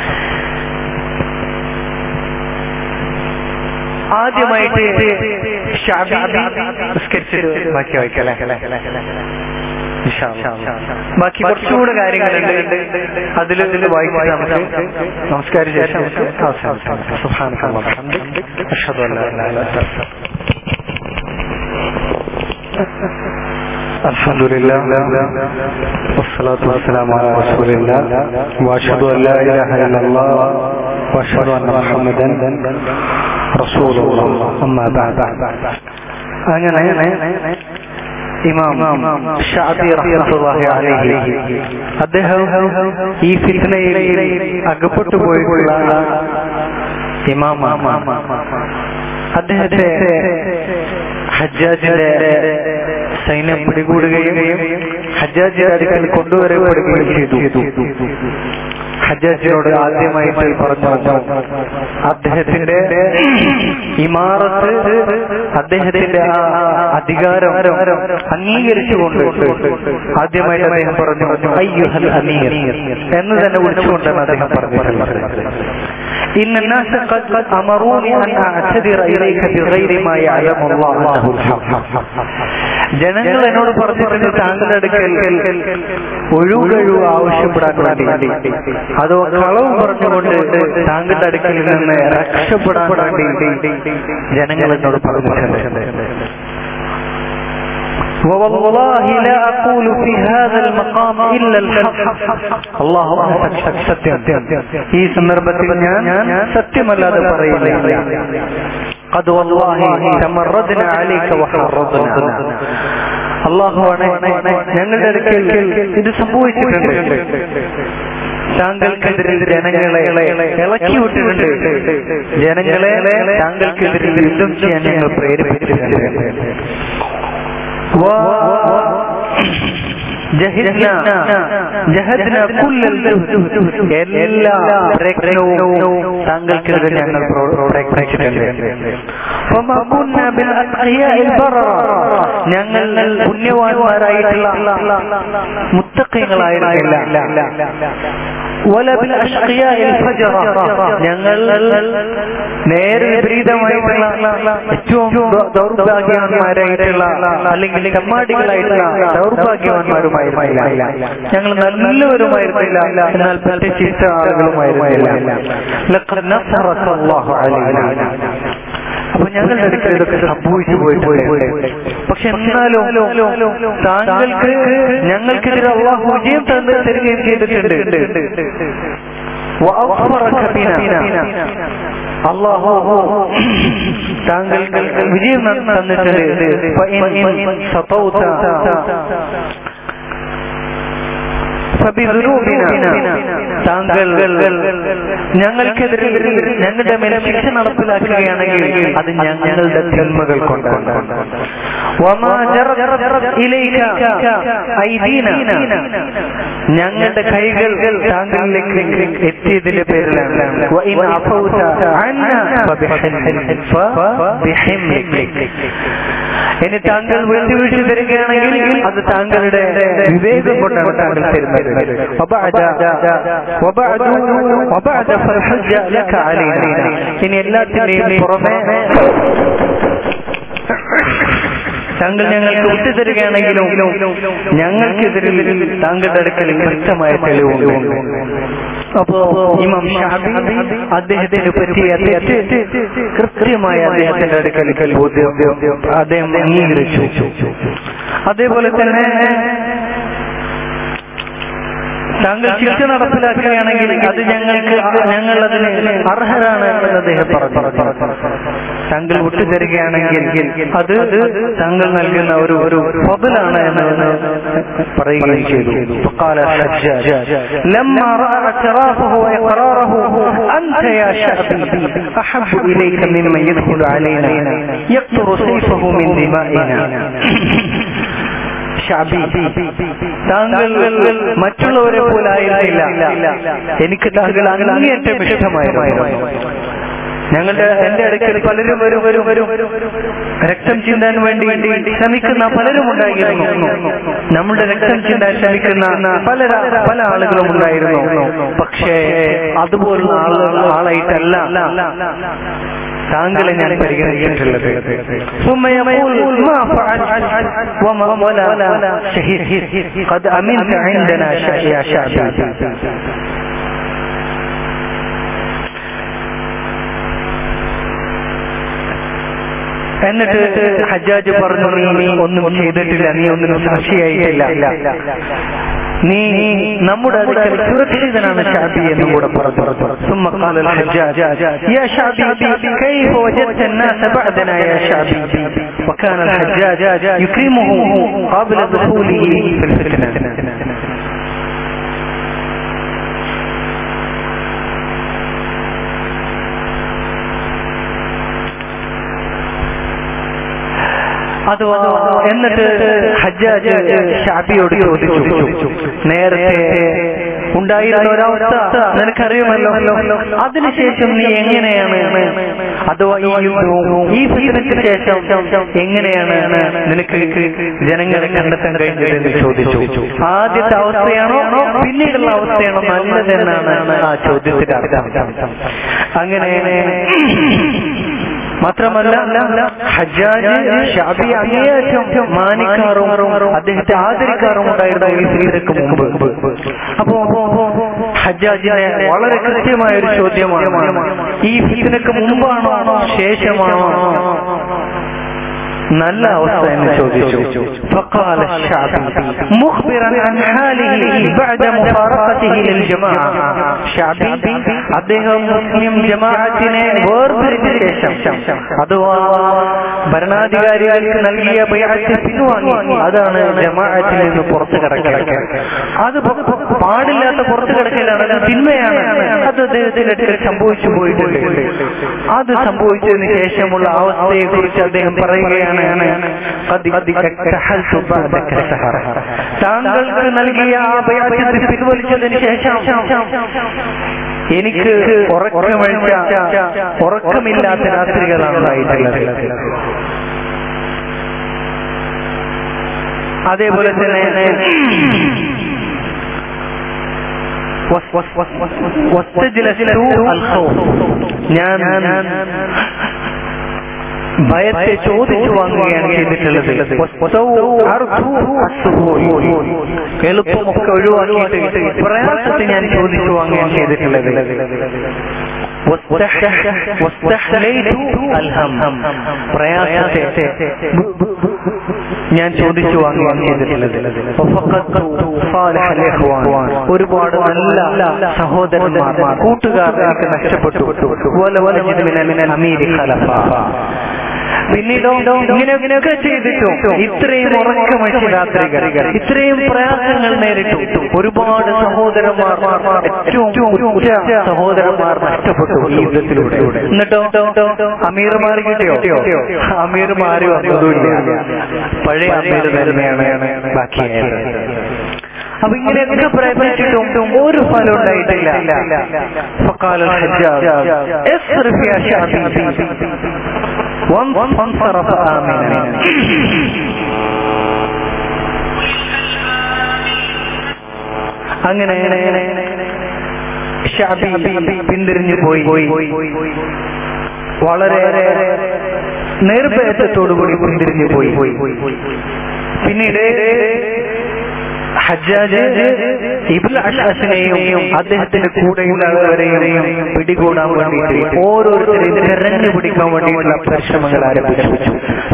ആദ്യമായിട്ട് ഷാബി നിസ്കരിച്ചിട്ട് ബാക്കി വായിക്കല്ലേ ബാക്കി കുറച്ചുകൂടെ കാര്യങ്ങളുണ്ട് അതിൽ ഇതിൽ വായിച്ചിട്ട് നമുക്ക് നമസ്കാര ശേഷം അവസാനിക്കാം അഷ്ഹദു അല്ലാ ഇലാഹ ഇല്ലല്ലാഹ് الحمد لله والصلاة والسلام على رسول الله وأشهد أن لا إله إلا الله وأشهد أن محمدا رسول الله أما بعد അങ്ങനെ ഇമാം ഷാബി റഹ്മത്തുള്ളാഹി അലൈഹി അദ്ദേഹം ഈ ഫിത്നയിൽ അകപ്പെട്ടു പോയിട്ടുള്ള ഇമാമാണ് അദ്ദേഹത്തെ ഹജ്ജാജിന്റെ സൈന്യം പിടികൂടുകയും ഹജ്ജാജിന്റെ അടുക്കൽ കൊണ്ടുവരപ്പെടുകയും ചെയ്തു ഹജ്ജാജിനോട് ആദ്യമായിട്ട് പറഞ്ഞു അദ്ദേഹത്തിന്റെ ഇമാറത്ത് അദ്ദേഹത്തിന്റെ ആ അധികാരം അംഗീകരിച്ചുകൊണ്ട് ആദ്യമായിട്ട് അദ്ദേഹം പറഞ്ഞു അയ്യുഹൽ അമീർ എന്ന് തന്നെ വിളിച്ചുകൊണ്ടാണ് അദ്ദേഹം പറഞ്ഞിട്ടുള്ളത് إن الناس قد قد أمروني أن أعتذر إليك بغير ما يعلم الله أنه الحق ജനങ്ങൾ എന്നോട് പറഞ്ഞിട്ടുണ്ട് താങ്കളുടെ അടുക്കൽ ഒഴുകഴിവ് ആവശ്യപ്പെടാൻ വേണ്ടി അതോ കളവ് പറഞ്ഞുകൊണ്ട് താങ്കളുടെ അടുക്കൽ നിന്ന് രക്ഷപ്പെടാൻ വേണ്ടി ജനങ്ങൾ എന്നോട് പറഞ്ഞിട്ടുണ്ട് ووالله لا أقول في هذا المقام إلا الحق الله സത്യം ഈ സന്ദർഭത്തിൽ ഞാൻ സത്യമല്ലാതെ പറയില്ല قد والله تمردنا عليك وحرضنا അള്ളാഹുവാണ് ഞങ്ങളുടെ അടുക്കൽ ഇത് സംഭവിച്ചിട്ടുണ്ട് താങ്കൾക്കെതിരിൽ ജനങ്ങളെ ഇളക്കി വിട്ടിട്ടുണ്ട് ജനങ്ങളെ താങ്കൾക്കെതിരിൽ യുദ്ധം ചെയ്യാൻ ഞങ്ങൾ പ്രേരിപ്പിച്ചിട്ടുണ്ട് എല്ലാ പ്രയത്നവും താങ്കൾക്കെതിരെ ഞങ്ങൾ പ്രയത്നിച്ചിട്ടുണ്ട് ഞങ്ങൾ പുണ്യവാന്മാരായിട്ടുള്ള മുത്തക്കങ്ങളായിരുന്നില്ല ഞങ്ങൾ നേരെ വിപരീതമായിട്ടുള്ള ഏറ്റവും ദൗർഭാഗ്യവാന്മാരായിട്ടുള്ള അല്ലെങ്കിൽ കമ്മാടികളായിട്ടുള്ള ദൗർഭാഗ്യവാന്മാരുമായിരുന്നില്ല ഞങ്ങൾ നല്ലവരുമായിരുന്നില്ല എന്നാൽ പറ്റി ചീത്ത ആളുകളുമായിരുന്നില്ല അപ്പൊ ഞങ്ങളുടെ അടുക്കൽ ഇതൊക്കെ സംഭവിച്ചു പോയിട്ടുണ്ട് പക്ഷെ എന്നാലും താങ്കൾക്ക് ഞങ്ങൾക്കെതിരെ അള്ളാഹു വിജയം തന്നു തരികയും ചെയ്തിട്ടുണ്ട് അള്ളാഹു താങ്കൾക്ക് വിജയം തന്നിട്ടുണ്ട് താങ്കൾ ഞങ്ങൾക്കെതിരെ ഞങ്ങളുടെ മേൽ ശിക്ഷ നടപ്പിലാക്കുകയാണെങ്കിൽ അത് ഞങ്ങളുടെ തിന്മകൾ കൊണ്ടാണ് ഞങ്ങളുടെ കൈകൾ താങ്കളിലേക്ക് എത്തിയതിന്റെ പേരിലാണ് ഇനി താങ്കൾ വിട്ടുവീഴ്ച തരികയാണെങ്കിൽ അത് താങ്കളുടെ വിവേകം കൊണ്ടാണ് താങ്കൾ തരുന്നത് ഇനി എല്ലാത്തിന്റെയും പുറമെ താങ്കൾ ഞങ്ങൾക്ക് വിട്ടു തരികയാണെങ്കിലും ഞങ്ങൾക്കെതിരിൽ താങ്കളുടെ അടുക്കൽ വ്യക്തമായ തെളിവുണ്ട് അപ്പോ ഇമാം ഷാബി അദ്ദേഹത്തിന് പറ്റിയ തെറ്റ് കൃത്യമായ അദ്ദേഹത്തിന്റെ അടുക്കൽ ബോധ്യം അദ്ദേഹം അംഗീകരിച്ചു അതേപോലെ തന്നെ താങ്കൾ ശിക്ഷ നടപ്പിലാക്കുകയാണെങ്കിൽ അത് ഞങ്ങൾക്ക് ഞങ്ങൾ അതിന് അർഹരാണ് എന്ന് അദ്ദേഹം പറഞ്ഞു താങ്കൾ വിട്ടുതരികയാണെങ്കിൽ അത് താങ്കൾ നൽകുന്ന ഒരു ഒരു ഫضലാണ് എന്ന് പറയുകയും ചെയ്തു فقال الحجاج لما راى اعترافه واقراره انت يا شعبي احب اليك ممن يدخل علينا يقطر سيفه من دمائنا താങ്കൾ മറ്റുള്ളവരെ പോലെ ആയിരുന്നില്ല എനിക്ക് താങ്കൾ അങ്ങേയറ്റം ഇഷ്ടമായിരുന്നു ഞങ്ങളുടെ എന്റെ അടുക്കൽ പലരും വരും വരും വരും രക്തം ചിന്താൻ വേണ്ടി ശ്രമിക്കുന്ന പലരും ഉണ്ടായിരുന്നു നമ്മുടെ രക്തം ചിന്താൻ ശ്രമിക്കുന്ന പല പല ആളുകളും ഉണ്ടായിരുന്നു പക്ഷേ അതുപോലുള്ള ആളുകൾ ആളായിട്ടല്ല താങ്കളെ ഞാൻ പരിഗണിച്ചിട്ടുള്ളത് ثم يقول ما فعل وما ولا شهيد قد أمنت عندنا يا شعبي എന്നിട്ട് ഹജ്ജാജ് പറഞ്ഞു നീ ഒന്നും ചെയ്തിട്ടില്ല നീ ഒന്നിനും സാക്ഷിയായിട്ടില്ല നീ നമ്മുടെ അടുക്കൽ സുരക്ഷിതനാണ് ഷാബി എന്നും കൂടെ പറഞ്ഞു ثم قال الحجاج يا شعبي كيف وجدت الناس بعدنا يا شعبي وكان الحجاج يكرمه قبل دخوله في الفتنة അത് എന്നിട്ട് ഹജ്ജാജ് ഷാബിയോട് ചോദിച്ചു നേരത്തെ ഉണ്ടായിരുന്ന ഒരവസ്ഥ നിനക്കറിയുമല്ലോ അതിനുശേഷം നീ എങ്ങനെയാണ് അഥവാ ഈ യുദ്ധവും ഈ ഫിസിനത്തിന് ശേഷം എങ്ങനെയാണ് നിനക്ക് ജനങ്ങളെ കണ്ടെത്താൻ കഴിഞ്ഞത് എന്ന് ചോദിച്ചു ആദ്യത്തെ അവസ്ഥയാണോ പിന്നീടുള്ള അവസ്ഥയാണോ നല്ലതെന്നാണ് ആ ചോദ്യത്തിന്റെ അർത്ഥം അങ്ങനെ മാത്രമല്ല ഹജ്ജാജ് ഷാബി അങ്ങേയറ്റം മാനിക്കാറും അദ്ദേഹത്തെ ആദരിക്കാറും ഉണ്ടായിരുന്നു ഈ ഫിസിനക്ക് മുമ്പ് അപ്പോ ഹജ്ജാജിനെ വളരെ കൃത്യമായ ഒരു ചോദ്യമാണ് ഈ ഫിസിനക്ക് മുമ്പാണോ ശേഷമാണോ നല്ല അവസ്ഥ എന്ന് ചോദിച്ചു فقال الشعبي مخبرا عن حاله بعد مفارقته للجماعة ഷാബി അദ്ദേഹം മുസ്ലിം ജമാഅത്തിനെ വേർതിരിച്ച ശേഷം അഥവാ ഭരണാധികാരികൾക്ക് നൽകിയ ബൈഅത്ത് പിൻവാങ്ങി അതാണ് ജമാഅത്തിൽ നിന്ന് പുറത്തു കിടക്കൽ അത് പാടില്ലാത്ത പുറത്തു കിടക്കലാണ് അത് തിന്മയാണ് അത് അദ്ദേഹത്തിന്റെ അടുക്കൽ സംഭവിച്ചു പോയിട്ടുണ്ട് അത് സംഭവിച്ചതിന് ശേഷമുള്ള അവസ്ഥയെ കുറിച്ച് അദ്ദേഹം പറയുകയാണ് താങ്കൾക്ക് നൽകിയ ആ ബൈഅത്ത് പിൻവലിച്ചതിന് ശേഷം എനിക്ക് ഉറക്കമഴിച്ച ഉറക്കമില്ലാത്ത രാത്രികളാണ് ഉണ്ടായിട്ടുള്ളത് അതേപോലെ തന്നെ ഞാൻ ഭയത്തെ ചോദിച്ചു വാങ്ങുകയാണ് ചെയ്തിട്ടുള്ളത് എളുപ്പമൊക്കെ ഒഴിവാക്കിയിട്ട് പ്രയാസത്തെ ഞാൻ ചോദിച്ചു വാങ്ങുകയാണ് ചെയ്തിട്ടുള്ളത് പ്രയാസത്തെ ഞാൻ ചോദിച്ചു വാങ്ങുകയാണ് ചെയ്തിട്ടുള്ളത് ഒരുപാട് നല്ല സഹോദരന്മാർ കൂട്ടുകാർ എനിക്ക് നഷ്ടപ്പെട്ടു അമീരി ഖലഫ പിന്നീടോ ഇങ്ങനെയൊക്കെ ചെയ്തിട്ടും ഇത്രയും ഉറക്കമഴിച്ച രാത്രികൾ ഇത്രയും പ്രയാസങ്ങൾ നേരിട്ടു ഒരുപാട് സഹോദരന്മാർ ഏറ്റവും ഉച്ച സഹോദരന്മാർ നഷ്ടപ്പെട്ടു ഈ യുദ്ധത്തിലൂടെ എന്നിട്ടോ അമീർമാർ കിട്ടിയോ അമീർമാർ വന്നതുമില്ല പഴയ അമീർ തന്നെയാണ് ബാക്കിയായത് അപ്പൊ ഇങ്ങനെയൊക്കെ പ്രയത്നിച്ചിട്ടും ഒരു ഫലം ഉണ്ടായിട്ടില്ല فقال الحجاج اصرف يا شعبي وانصرف آمنا അങ്ങനെ ഷാബി പിന്തിരിഞ്ഞു പോയി വളരെ നിർഭയത്വത്തോടുകൂടി പിന്തിരിഞ്ഞു പോയി പിന്നീട് ഹജ്ജാജ് ഇബുൽ അഷാസിനെയും അദ്ദേഹത്തിന്റെ കൂടെയുള്ളവരെയും പിടികൂടാൻ വേണ്ടിയിട്ട് ഓരോരുത്തരെയും തെരഞ്ഞു പിടിക്കാൻ വേണ്ടിയിട്ടുള്ള പരിശ്രമങ്ങൾ ആരംഭിച്ചു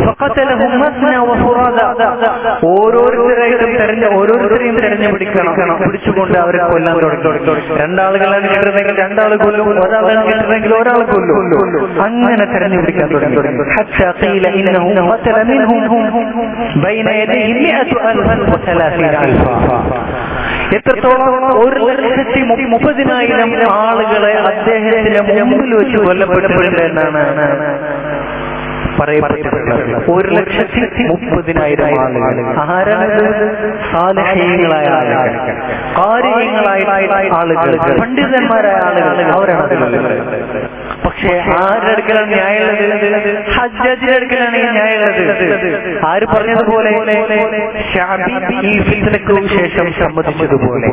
ഓരോരുത്തരെയും തെരഞ്ഞ ഓരോരുത്തരെയും തെരഞ്ഞു പിടിക്കണം പിടിച്ചുകൊണ്ട് അവരെ കൊല്ലാൻ തുടങ്ങി രണ്ടാളുകളാണ് കിട്ടുന്നെങ്കിൽ രണ്ടാൾ കൊല്ലും ഒരാളാണ് കിട്ടുന്നെങ്കിൽ ഒരാൾ കൊല്ലും അങ്ങനെ തെരഞ്ഞു പിടിക്കാൻ തുടങ്ങി حتى قيل انه قتل منهم بين يديه مئة ألف وثلاثين ألفا എത്രത്തോളം ഒരു ലക്ഷത്തി മുപ്പതിനായിരം ആളുകളെ അദ്ദേഹത്തിന്റെ മുമ്പിൽ വെച്ച് കൊല്ലപ്പെട്ടിട്ടുണ്ട് എന്നാണ് പറയപ്പെട്ടിട്ടുള്ളത് ഒരു ലക്ഷത്തി മുപ്പതിനായിരം ആളുകൾ ആരാണ് സാലഹീയങ്ങളായ ആളുകൾ കാര്യങ്ങളായ ആളുകൾ പണ്ഡിതന്മാരായ ആളുകൾ അവരാണ് അതിലുള്ളത് പക്ഷേ ആരുടെ അടുക്കലാണ് ന്യായമുള്ളത് ഹജ്ജാജിന്റെ അടുക്കലാണ് ഈ ന്യായമുള്ളത് ആര് പറഞ്ഞതുപോലെ ഷാബി ഈ ഫിൽസിനു ശേഷം സമ്മതിച്ചതുപോലെ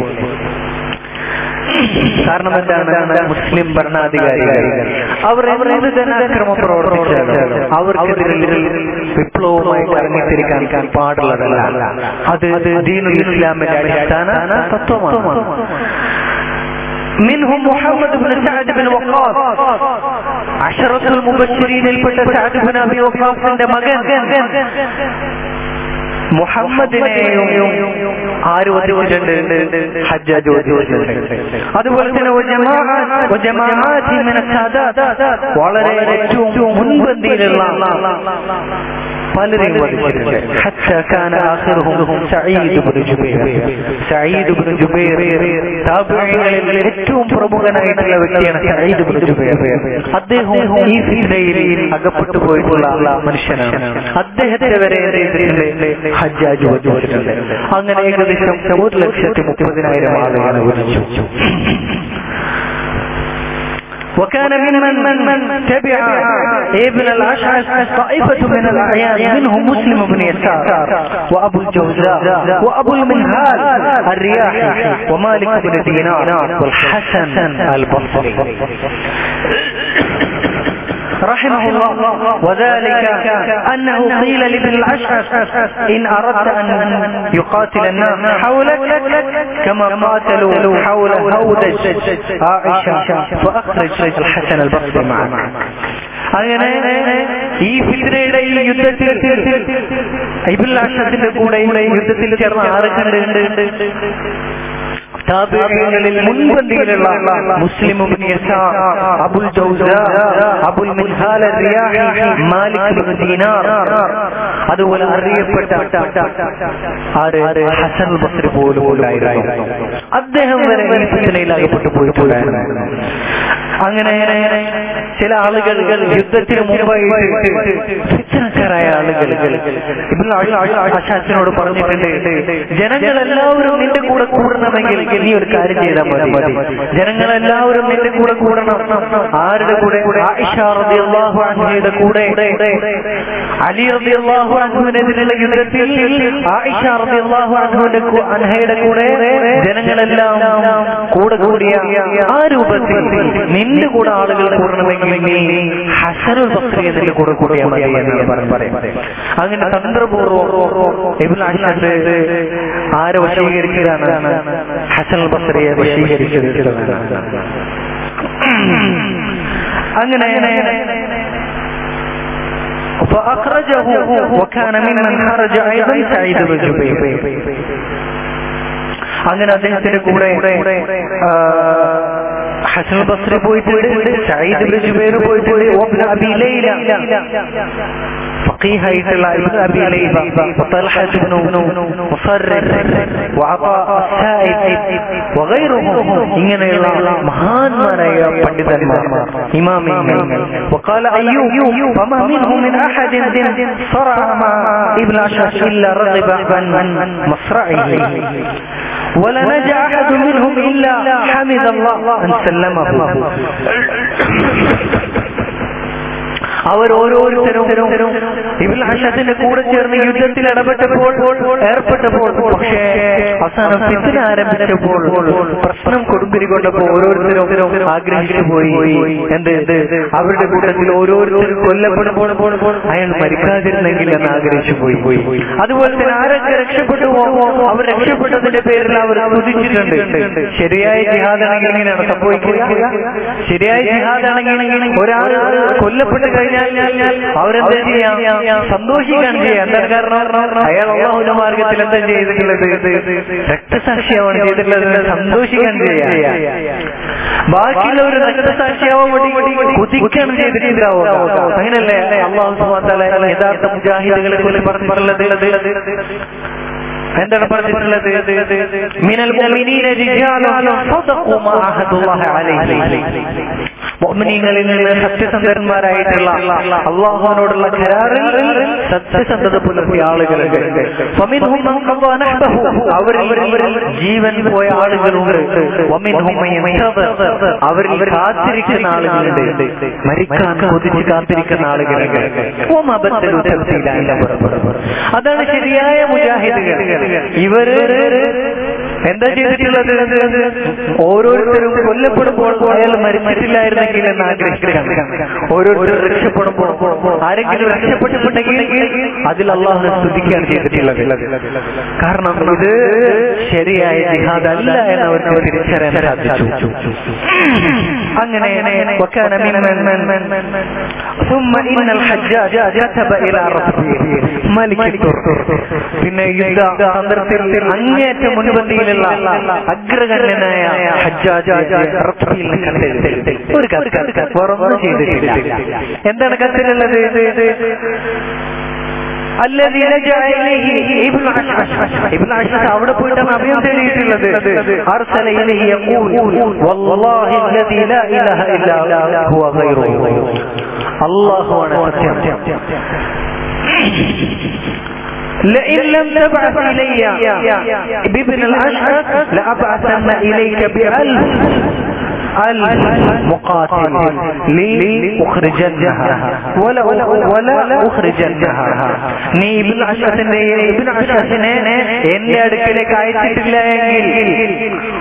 കാരണം എന്താണ് മുസ്ലിം ഭരണാധികാരികൾ അവർ എന്ത് തന്നെ അക്രമം പ്രവർത്തിച്ചാലും അവർക്കെതിരിൽ വിപ്ലവമായി ഇറങ്ങിത്തിരിക്കാൻ പാടുള്ളതല്ല അത് ദീനുൽ ഇസ്ലാമിന്റെ അടിസ്ഥാന തത്വമാണ് منهم محمد بن سعد بن وقاص عشرة المبشرين البت سعد بن أبي وقاص عند مغن മുഹമ്മദിനെയും ആര് വധിച്ചിട്ടുണ്ട് ഹജ്ജാജ് വധിച്ചിട്ടുണ്ട് അതുപോലെ തന്നെ വളരെ ഏറ്റവും മുൻപന്തിയിലുള്ള പലരെയും വധിച്ചിട്ടുണ്ട് حتى كان آخرهم سعيد بن جبير سعيد بن جبير താബിഈങ്ങളിൽ ഏറ്റവും പ്രമുഖനായിട്ടുള്ള വ്യക്തിയാണ് സഈദ് ബിൻ ജുബൈർ അദ്ദേഹം ഈ ഫിതയിൽ അകപ്പെട്ടു പോയിട്ടുള്ള മനുഷ്യനാണ് അദ്ദേഹത്തെ വരെ ഹജ്ജാജ് വധിച്ചിട്ടുണ്ട് അങ്ങനെ ഏകദേശം ഒരു ലക്ഷത്തി മുപ്പതിനായിരം ആളുകളെ വധിച്ചു وكان ممن من من تبع ابن الاشعث طائفة من الاعيان منهم مسلم بن يسار وابو الجوزاء وابو المنهال الرياحي ومالك بن دينار والحسن البصري رحمه الله وذلك أنه قيل لابن الأشعث إن أردت أن يقاتل الناس حولك كما قاتلوا حول هودج عائشة فأخرج الحسن البصري معك അങ്ങനെ ഈ ഫിത്രയുടെ ഈ യുദ്ധത്തിൽ ഇബുല്ലാഷത്തിന്റെ കൂടെ യുദ്ധത്തിൽ ചേർന്ന ആരൊക്കെ താബിഈങ്ങളിൽ മുൻപന്തിയിലുള്ള മുസ്ലിം ഇബ്നു യസാർ അബുൽ ജൗസ അബുൽ മിൻഹാൽ റിയാഹി മാലിക് ഇബ്നു ദീനാർ അതുപോലെ അറിയപ്പെട്ട ആര് ഹസൻ ബസ്രി പോലും ഉണ്ടായിരുന്നു അദ്ദേഹം വരെ ഈ ഫിത്നയിൽ അകപ്പെട്ടു പോയിട്ടുണ്ടായിരുന്നു അങ്ങനെ ചില ആളുകൾ യുദ്ധത്തിന് മുമ്പായിട്ട് ഫിത്നക്കാരായ ആളുകൾ ഇബ്നു അഷാസിനോട് പറഞ്ഞിട്ടുണ്ട് ജനങ്ങളെല്ലാവരും നിന്റെ കൂടെ കൂടണമെങ്കിൽ നീ ഒരു കാര്യം ചെയ്താൽ മതി ജനങ്ങളെല്ലാവരും നിന്റെ കൂടെ കൂടണം ആരുടെ കൂടെ ആയിഷ റളിയല്ലാഹു അൻഹയുടെ കൂടെ അലി റളിയല്ലാഹു അൻഹുവിനെതിരെയുള്ള യുദ്ധത്തിൽ ആയിഷ റളിയല്ലാഹു അൻഹുവിന്റെ കു- അൻഹയുടെ കൂടെ ജനങ്ങളെല്ലാം കൂടെ കൂടിയ ആ രൂപത്തിൽ നിന്റെ കൂടെ ആളുകൾ കൂടണമെങ്കിൽ നീ ഹസനുൽ ബസ്രി നിന്റെ കൂടെ കൂടിയാൽ മതി എന്നാണ് പറയുന്നത് അങ്ങനെ തന്ത്രപൂർവ്വം ഇബ്നു അഷ്അദ് ആരെ വശീകരിച്ചതാണ് ഹസൻ ബസ്രിയെ വശീകരിച്ചത് അങ്ങനെ فأخرجه وكان ممن خرج أيضا سعيد بن جبير അങ്ങനെ അദ്ദേഹത്തിന്റെ കൂടെ ആ, ഹസൻ ബസ്രി പോയിട്ടുണ്ട് സയ്യിദ് ബിൻ ജുബൈർ പോയിട്ടുണ്ട് വബ്ന അബി ലൈല ഫഖീഹായിട്ടുള്ള ഇബ്നു അബി ലൈല വതൽഹ ഇബ്നു മുസർരിർ വഅതാ അസ്സായിദ് വഗൈറുഹും ഇങ്ങനെയുള്ള മഹാന്മാരായ പണ്ഡിതന്മാർ ഇമാമിങ്ങൾ وقال أيوب فما منهم من أحد صرع مع ابن أشعث إلا رغب عن مصرعه ولا نجا أحد منهم إلا حمد الله أن سلمه അവർ ഓരോരുത്തരും ഇബിൽ ഹഷത്തിന്റെ കൂടെ ചേർന്ന് യുദ്ധത്തിൽ ഇടപെട്ടപ്പോൾ ഏർപ്പെട്ടപ്പോൾ പക്ഷേ അവസാനം ഫിത്തിന് ആരംഭിച്ചപ്പോൾ പ്രശ്നം കൊടുമ്പിരി കൊണ്ടപ്പോൾ ഓരോരുത്തരും ആഗ്രഹിച്ചു പോയി എന്ത് എന്ത് അവരുടെ കൂട്ടത്തിൽ ഓരോരുത്തരും കൊല്ലപ്പെടുമ്പോൾ അയാൾ മരിക്കാതിരുന്നെങ്കിൽ എന്ന് ആഗ്രഹിച്ചു പോയി പോയി അതുപോലെ തന്നെ ആരൊക്കെ രക്ഷപ്പെട്ടു അവർ രക്ഷപ്പെട്ടതിന്റെ പേരിൽ അവർ സ്തുതിച്ചിട്ടുണ്ട് ശരിയായ ജിഹാദാണെങ്കിൽ ഇങ്ങനെയാണ് സംഭവിക്കുക ശരിയായ ജിഹാദാണെങ്കിൽ ഒരാൾ കൊല്ലപ്പെട്ട് കഴിഞ്ഞാൽ അവരെന്താ ചെയ്യാം സന്തോഷിക്കാൻ ചെയ്യാം എന്താ കാരണം അയാൾ അള്ളാഹുന്റെ മാർഗത്തിൽ എന്താ ചെയ്തിട്ടുള്ളത് രക്തസാക്ഷിയാവാണ് ചെയ്തിട്ടുള്ളത് സന്തോഷിക്കാൻ ചെയ്യാം ബാക്കിയുള്ളവർ രക്തസാക്ഷിയാവാൻ വേണ്ടി കുതിക്കാണ് ചെയ്തിട്ടുണ്ടാവുക അങ്ങനല്ലേ അള്ളാഹു സുബ്ഹാനഹു വ തആല യഥാർത്ഥ മുജാഹിദുകളെ കുറിച്ച് പറഞ്ഞിട്ടുള്ളത് എന്താണ് പറഞ്ഞിട്ടുള്ളത് മിനൽ മുഅ്മിനീന റിജാലുൻ സദഖു മാ അഹദുല്ലാഹി അലൈഹി മുഅ്മിനീങ്ങളിൽ നിന്ന് സത്യസന്ധന്മാരായിട്ടുള്ള അള്ളാഹുവിനോടുള്ള കരാറിൽ സത്യസന്ധത പുലർത്തിയ ആളുകളുണ്ട് ഫമിൻഹും മൻ ഖദാ നഹ്ബഹു അവരിൽ ജീവൻ പോയ ആളുകളുണ്ട് വമിൻഹും മൻ യൻതദർ അവരിൽ കാത്തിരിക്കുന്ന ആളുകളുണ്ട് മരിക്കാൻ കൊതിച്ച് കാത്തിരിക്കുന്ന ആളുകളുണ്ട് വമാ ബദലു തബ്ദീല എന്ന് പറഞ്ഞു അതാണ് ശരിയായ മുജാഹിദുകൾ ഇവര് എന്താ ചെയ്തിട്ടുള്ളത് ഓരോരുത്തരും കൊല്ലപ്പെടുമ്പോൾ അയാൾ മരിച്ചിട്ടില്ലായിരുന്നെങ്കിൽ എന്ന് ആഗ്രഹിക്കുകയാണ് ഓരോരുത്തരും രക്ഷപ്പെടുമ്പോൾ ആരെങ്കിലും രക്ഷപ്പെട്ടിട്ടുണ്ടെങ്കിൽ അതിൽ അള്ളാഹു സ്തുതിക്കുകയാണ് ചെയ്തിട്ടുള്ളത് കാരണം ഇത് ശരിയായ ജിഹാദ് അല്ല എന്ന് അവർക്ക് തിരിച്ചറിയാൻ സാധിച്ചു അങ്ങനെ وكان ممن ثم إن الحجاج كتب إلى ربه ملك الترك പിന്നെ യുദ്ധ തന്ത്രത്തിൽ അങ്ങേറ്റ മുൻപന്തിയിലുള്ള അഗ്രഗണ്യനായ ഹജ്ജാജ് റബ്ബിയിൽ കത്തെഴുതി ഒരു കത്ത് പുറമൊന്നും ചെയ്തിട്ടില്ല എന്താണ് കത്തിലുള്ളത് الذي لجأ إليه ابن عشعش ابن عشعش അവിടെ പോയിട്ടാണ് അഭയം തേടിയിട്ടുള്ളത് أرسل إليه يقول والله الذي لا إله إلا هو غيره الله സത്യം لئن لم تبعث إلي بابن الأشعث لأبعثن إليك بألف ألف مقاتل لأخرجنها ولا ولا أخرجنها നീ ഇബിൻ അഷസിന്റെ ഇബിൻ അഷസിനെ എന്റെ അടുക്കലേക്ക് അയച്ചിട്ടില്ല എങ്കിൽ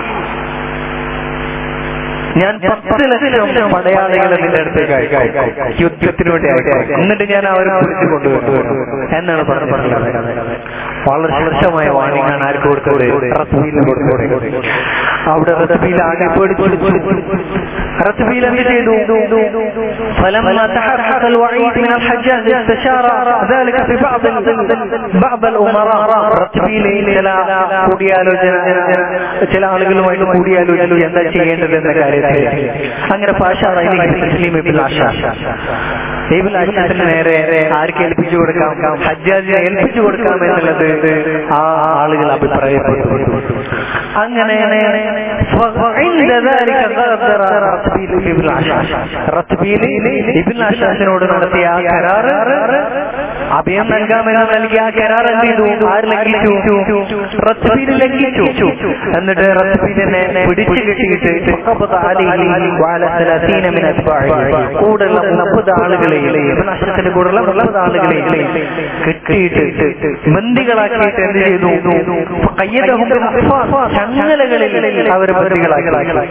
ഞാൻ പത്ത് ലക്ഷം പടയാളികളെ നിന്റെ അടുത്തേക്ക് അയക്കാം യുദ്ധത്തിന് വേണ്ടി അയക്കാം എന്നിട്ട് ഞാൻ അവരെ പിടിച്ചു കൊണ്ടുവരും എന്നാണ് പറഞ്ഞിട്ടുള്ളത് വളരെ ശക്തമായ വാണിങ്ങാണ് ആർക്ക് കൊടുത്തത് റസൂലിന് കൊടുത്തത് അവിടെ റസൂൽ ആകെ പേടിച്ചു റത്ബീൽ എന്ത് ചെയ്തു فلما تحقق الوعيد من الحجاج استشار ذلك في بعض بعض الامراء റത്ബീലെ ചില കൂടിയാലോചന ചില ആളുകളുമായിട്ട് കൂടിയാലോചിച്ചു എന്താ ചെയ്യേണ്ടത് എന്ന കാര്യത്തിൽ അങ്ങനെ പാഷാ മുസ്ലിം ഇബിൻ ആഷ ഇബിൻ ആഷത്തിന് നേരെ ആർക്ക് ഏൽപ്പിച്ചു കൊടുക്കാം ഹജ്ജാജിനെ ഏൽപ്പിച്ചു കൊടുക്കാം എന്നുള്ളത് ആ ആളുകൾ അഭിപ്രായപ്പെട്ടു അങ്ങനെ فعند ذلك غادر رتبيل ابن عشاش റത്ബീൽ ഇബിൻ ആഷാസിനോട് നടത്തിയ ആ കരാർ അഭയം നൽകാമെന്ന് നൽകിയ ആ കരാർ എന്ത് ചെയ്തു ആര് ലംഘിച്ചു റത്ബീൽ ലംഘിച്ചു എന്നിട്ട് റത്ബീലിനെ പിടിച്ചു കെട്ടിയിട്ട് ഫഖബദ അലൈഹി വഅല സലാസീന മിൻ അത്ബാഇഹി കൂടെയുള്ള മുപ്പത് ആളുകളെ ഇബിൻ ആഷാസിന്റെ കൂടെയുള്ള മുപ്പത് ആളുകളെ കെട്ടിയിട്ട് ബന്ദികളാക്കിയിട്ട് എന്ത് ചെയ്തു ഫഖയ്യദഹും ബിമഖ്ഫാർ ചങ്ങലകളിൽ അവർ ബന്ദികളാക്കി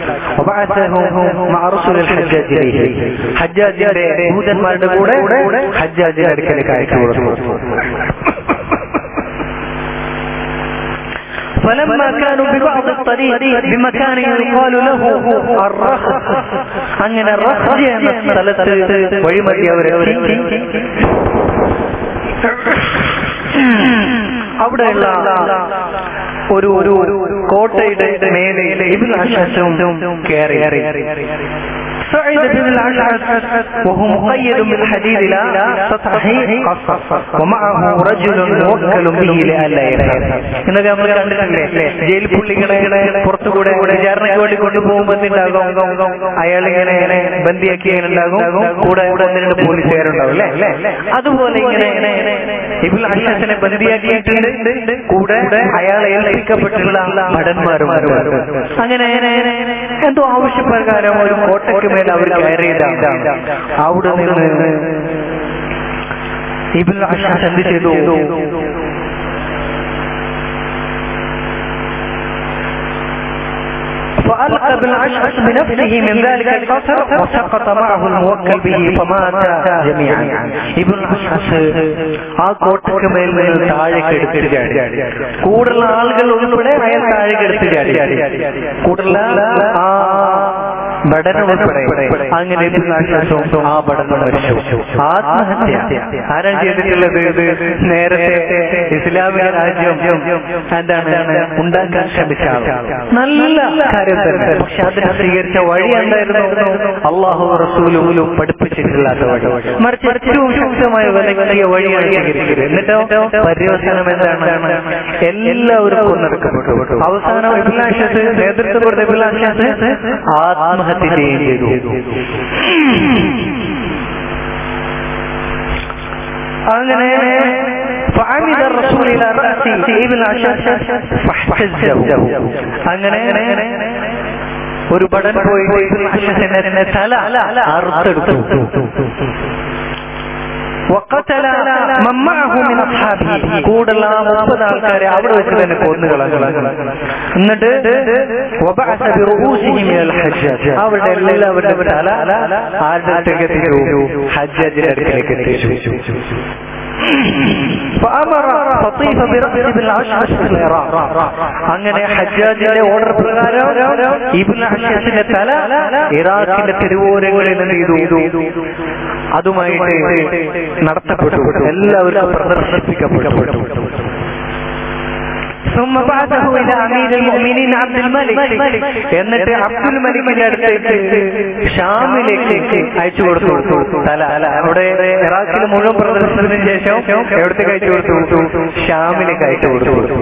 ഹജ്ജാജിന്റെ ദൂതന്മാരുടെ കൂടെ ഹജ്ജാജിന്റെ അടുക്കലേക്ക് അയച്ചു കൊടുത്തു فلما كانوا ببعض الطريق بمكان يقال له الرخ അങ്ങനെ الرخ എന്ന സ്ഥലത്ത് വഴിമതി അവരെത്തി അവിടെയുള്ള ഒരു ഒരു കോട്ടയുടെ മേലെ ഇബിൻ ആശാസും കയറി سعيد بن الأشعث وهو مقيد بالحديد لا سطحه ومعه رجل موكل به لألا يفعل എന്നൊക്കെ നമ്മൾ കണ്ടിട്ടില്ലേ ജയിൽ പുള്ളികളെ പുറത്തുകൂടെ വിചാരണയ്ക്ക് വേണ്ടി കൊണ്ടുപോകുമ്പോഴത്തേണ്ടാകും അയാൾ ഇങ്ങനെ ബന്ദിയാക്കി ഇങ്ങനെ ഉണ്ടാകും കൂടെ ഒന്ന് രണ്ട് പോലീസുകാരുണ്ടാവും അല്ലേ അതുപോലെ ഇങ്ങനെ ഇബുൽ അഷസിനെ ബന്ദിയാക്കിയിട്ടുണ്ട് കൂടെ അയാളെ ഏൽപ്പിക്കപ്പെട്ടിട്ടുള്ള ഭടന്മാരും അങ്ങനെ എന്തോ ആവശ്യപ്രകാരം ഒരു കോട്ടയ്ക്ക് മേൽ അവർ കയറിയതാണ് അവിടെ നിന്ന് ഇബുൽ അഷസ് എന്ത് ചെയ്തു فألقى بالعشعش بنفسه من ذلك القصر وسقط معه الموكل به فمات جميعا ابن العشعش ആ കോട്ടയ്ക്ക് മേൽ നിന്ന് താഴേക്ക് എടുത്തിട്ട് ചാടി കൂടുതലുള്ള ആളുകൾ ഉൾപ്പെടെ അയാൾ താഴേക്ക് എടുത്ത് ചാടി കൂടുതലുള്ള ആ ബടനം ഉൾപ്പെടെ അങ്ങനെ ആശ്വാസവും ആ ബടനം മരിച്ചു ആത്മഹത്യ ആരാണ് ചെയ്തിട്ടുള്ളത് നേരത്തെ ഇസ്ലാമിക രാജ്യം എന്താണ് ഉണ്ടാക്കാൻ ശ്രമിച്ച ആൾ നല്ല കാര്യം തന്നെ പക്ഷെ അതിനെ സ്വീകരിച്ച വഴി എന്തായിരുന്നു അള്ളാഹു റസൂലും പഠിപ്പിച്ചിട്ടില്ലാത്ത വഴി മറിച്ച് ഏറ്റവും ശക്തമായ വിലക്കിയ വഴിയാണ് സ്വീകരിച്ചത് എന്നിട്ടോ പര്യവസാനം എന്താണ് എല്ലാവരും കൊന്നെടുക്കപ്പെട്ടു അവസാനം ഇബിലാശത്ത് നേതൃത്വം കൊടുത്ത ഇബിലാശത്ത് ആത്മഹത്യ ചെയ്യുകയും ചെയ്തു അങ്ങനെ فعمد الرسول الى راسه ابن عشاش فاحتزه അങ്ങനെ ഒരു പടൻ പോയി അശ്വസിനെ തല അറുത്തെടുത്തു وقتل من معه من اصحابه കൂടുള്ള മുപ്പത് ആൾക്കാരെ അവിടെ വെച്ച് തന്നെ കൊന്നുകളഞ്ഞു എന്നിട്ട് وبعث برؤوسهم الى الحجاج അവരുടെ എല്ലാവരുടെ തല ആരുടെ അടുത്തേക്ക് എത്തിച്ചു ഹജ്ജാജിന്റെ അടുക്കലേക്ക് എത്തിച്ചു فأمر فطيف برأس ابن الأشعث في العراق അങ്ങനെ ഹജ്ജാജിന്റെ ഓർഡർ പ്രകാരം ഇബിൻ അഷസിന്റെ തല ഇറാഖിന്റെ തെരുവോരങ്ങളിൽ നിന്ന് ചെയ്തു അതുമായിട്ട് നടത്തപ്പെട്ടു എല്ലാവരും പ്രദർശിപ്പിക്കപ്പെട്ടു ثم بعثه الى امير المؤمنين عبد الملك എന്നിട്ട് അബ്ദുൽ മലിക്കിന്റെ അടുത്തേക്ക് ഷാമിലേക്ക് അയച്ചു കൊടുത്തു തല അവിടെ ഇറാഖിൽ മുഴുവൻ പ്രദർശനത്തിന് ശേഷം എവിടത്തേക്ക് അയച്ചു കൊടുത്തു ഷാമിലേക്ക് അയച്ചു കൊടുത്തു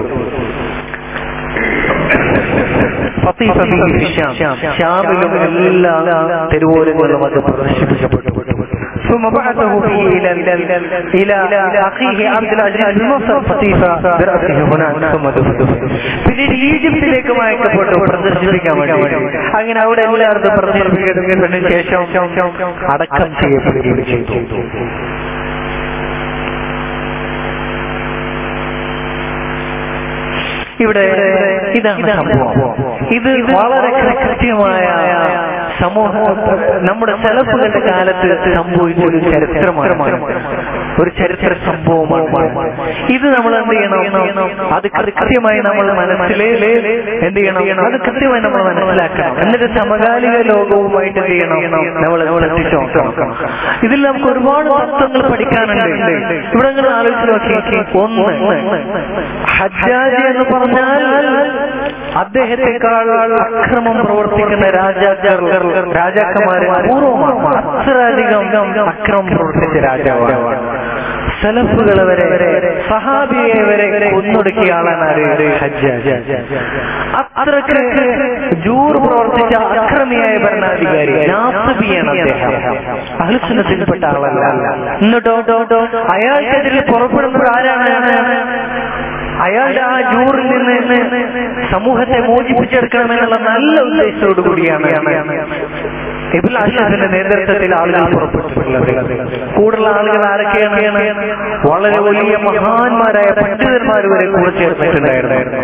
ഷാമിലും എല്ലാ തെരുവോരങ്ങളിലും അത് പ്രദർശിപ്പിക്കപ്പെട്ടു ثم بعثه به إلى إلى أخيه عبد العزيز بن مصر فطيفة برأسه هناك ثم دفن പിന്നീട് ഈജിപ്തിലേക്ക് അയക്കപ്പെട്ടു പ്രദർശിപ്പിക്കാൻ വേണ്ടി അങ്ങനെ അവിടെ എല്ലായിടത്തും പ്രദർശിപ്പിക്കപ്പെട്ടതിന് ശേഷം അടക്കം ചെയ്യപ്പെടുകയും ചെയ്തു ഇവിടെ ഇതാണ് സംഭവം ഇത് വളരെ കൃത്യമായ സമൂഹ നമ്മുടെ സെലഫുകളുടെ കാലത്ത് സംഭവിച്ച ഒരു ചരിത്രമാണ് ഒരു ചരിത്ര സംഭവമാണ് ഇത് നമ്മൾ എന്ത് ചെയ്യണം അത് കൃത്യമായി നമ്മൾ മനസ്സിൽ എന്ത് ചെയ്യണം അത് കൃത്യമായി നമ്മൾ മനസ്സിലാക്കണം എന്നിട്ട് സമകാലിക ലോകവുമായിട്ട് എന്ത് ചെയ്യണം നമ്മൾ ശ്രദ്ധിച്ചു നോക്കണം ഇതിൽ നമുക്ക് ഒരുപാട് തത്വങ്ങൾ പഠിക്കാനുണ്ട് ഇവിടെ നിങ്ങൾ ആലോചിച്ച് നോക്കി ഒന്ന് ഹജ്ജാജ് എന്ന് പറഞ്ഞാൽ അദ്ദേഹത്തെക്കാൾ അക്രമം പ്രവർത്തിക്കുന്ന രാജാക്കൾ രാജാക്കന്മാരെ പൂർവ്വമാണ് അത്രയധികം അക്രമം പ്രവർത്തിച്ച രാജാവാണ് സലഫുകളെ വരെ സഹാബിയെ വരെ കൊന്നൊടുക്കിയ ആളാണ് ആര് ഹജ്ജാജ് അത്രക്ക് ജൂർ പ്രവർത്തിച്ച അക്രമിയായ ഭരണാധികാരി നാസബിയാണ് അദ്ദേഹം അഹ്ലുസുന്നത്തിൽപ്പെട്ട ആളല്ല എന്നിട്ടോ അയാൾക്കെതിരെ പുറപ്പെടുന്നത് ആരാണ് അയാളുടെ ആ ജൂറിൽ നിന്ന് സമൂഹത്തെ മോചിപ്പിച്ചെടുക്കണമെന്നുള്ള നല്ല ഉദ്ദേശത്തോടു കൂടിയാണ് ഇബുൽ ആഷാദിന്റെ നേതൃത്വത്തിൽ ആളുകൾ പുറപ്പെട്ടിട്ടുള്ളത് കൂടുതൽ ആളുകൾ ആരൊക്കെയാണ് വളരെ വലിയ മഹാന്മാരായ പണ്ഡിതന്മാർ വരെ കൂടെ ചേർന്നിട്ടുണ്ടായിരുന്നു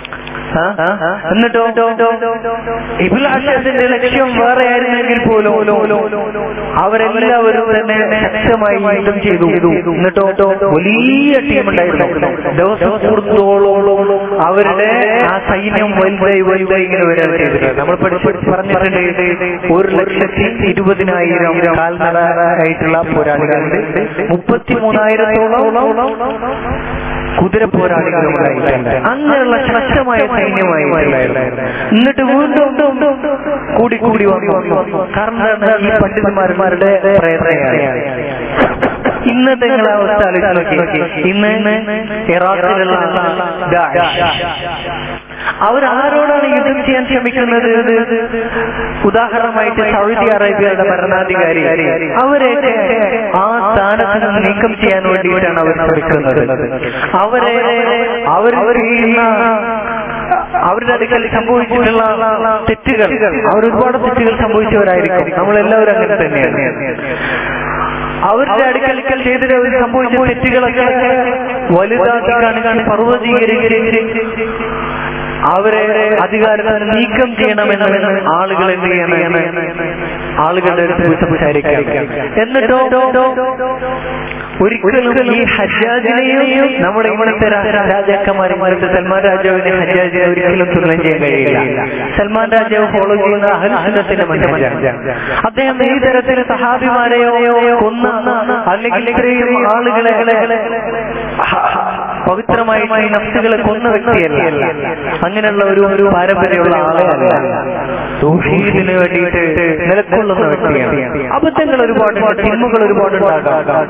എന്നിട്ടോ ഇബുൽ ആഷാദിന്റെ ലക്ഷ്യം വേറെ ആയിരുന്നെങ്കിൽ പോലും അവരെല്ലാവരും തന്നെ ശക്തമായി യുദ്ധം ചെയ്തു എന്നിട്ടോ വലിയ ടീം ഉണ്ടായിരുന്നു ദിവസം കൂടുതലോളം അവരുടെ ആ സൈന്യം വലുതായി വലുതായി ഇങ്ങനെ വരാൻ ചെയ്തിട്ടുണ്ട് നമ്മൾ പഠിച്ച് പറഞ്ഞിട്ടുണ്ട് ഒരു ലക്ഷത്തി ഇരുപതിനായിരം കാൽനട ആയിട്ടുള്ള പോരാളികളുണ്ട് മുപ്പത്തി മൂന്നായിരത്തോളം കുതിര പോരാളികളുണ്ടായിട്ടുണ്ട് അങ്ങനെയുള്ള ശക്തമായ സൈന്യമായി എന്നിട്ട് വീണ്ടും കൂടി കൂടി വന്നു കാരണം എന്താണ് ഈ പണ്ഡിതന്മാരുടെ പ്രേരണയാണ് ഇന്നത്തെ നിങ്ങളെ അവസ്ഥ ആലോചിച്ച് നോക്കി ഇന്ന് ഇറാഖിലുള്ള ദാഇഷ് അവരാരോടാണ് യുദ്ധം ചെയ്യാൻ ശ്രമിക്കുന്നത് ഉദാഹരണമായിട്ട് സൗദി അറേബ്യയുടെ ഭരണാധികാരി അവരെ ആ സ്ഥാനത്ത് നിന്ന് നീക്കം ചെയ്യാൻ വേണ്ടിയിട്ടാണ് അവർ ശ്രമിക്കുന്നത് അവരെ അവർ ചെയ്യുന്ന അവരുടെ അടുക്കൽ സംഭവിച്ചിട്ടുള്ള തെറ്റുകൾ അവർ ഒരുപാട് തെറ്റുകൾ സംഭവിച്ചവരായിരിക്കും നമ്മളെല്ലാവരും അങ്ങനെ തന്നെയാണ് അവരുടെ അടുക്കൽ ചെയ്തിട്ട് അവർ സംഭവിച്ച തെറ്റുകളൊക്കെ വലുതാക്കി കാണിക്കാൻ പർവ്വതീകരിച്ച് അവരെ അധികാരത്തിൽ നീക്കം ചെയ്യണമെന്ന് ആളുകൾ എന്ത് ചെയ്യണം ആളുകളുടെ അടുത്ത് സംസാരിക്കാം എന്നിട്ടോ ഒരിക്കലും ഈ ഹജ്ജാജിനെയും നമ്മുടെ ഇവിടുത്തെ രാജാക്കന്മാരെ സൽമാൻ രാജാവിനെ ഹജ്ജാജിനെ ഒരിക്കലും തുലനം ചെയ്യാൻ കഴിയില്ല സൽമാൻ രാജാവ് ഫോളോ ചെയ്യുന്ന അഹൽസുന്നത്തിന്റെ മനസ്സിലാണ് അദ്ദേഹം ഈ തരത്തിൽ സഹാബിമാരെയോ കൊന്ന അല്ലെങ്കിൽ ഇത്രയും ആളുകളെ പവിത്രമായി നഫ്സുകളെ കൊന്ന വ്യക്തിയല്ല അങ്ങനെയുള്ള ഒരു ഒരു പാരമ്പര്യമുള്ള ആളെ അല്ല തൗഹീദിന് വേണ്ടിയിട്ട് നിലക്കൊള്ളുന്ന വ്യക്തിയാണ് അബദ്ധങ്ങൾ ഒരുപാടുണ്ട് തിന്മകൾ ഒരുപാടുണ്ടാകാം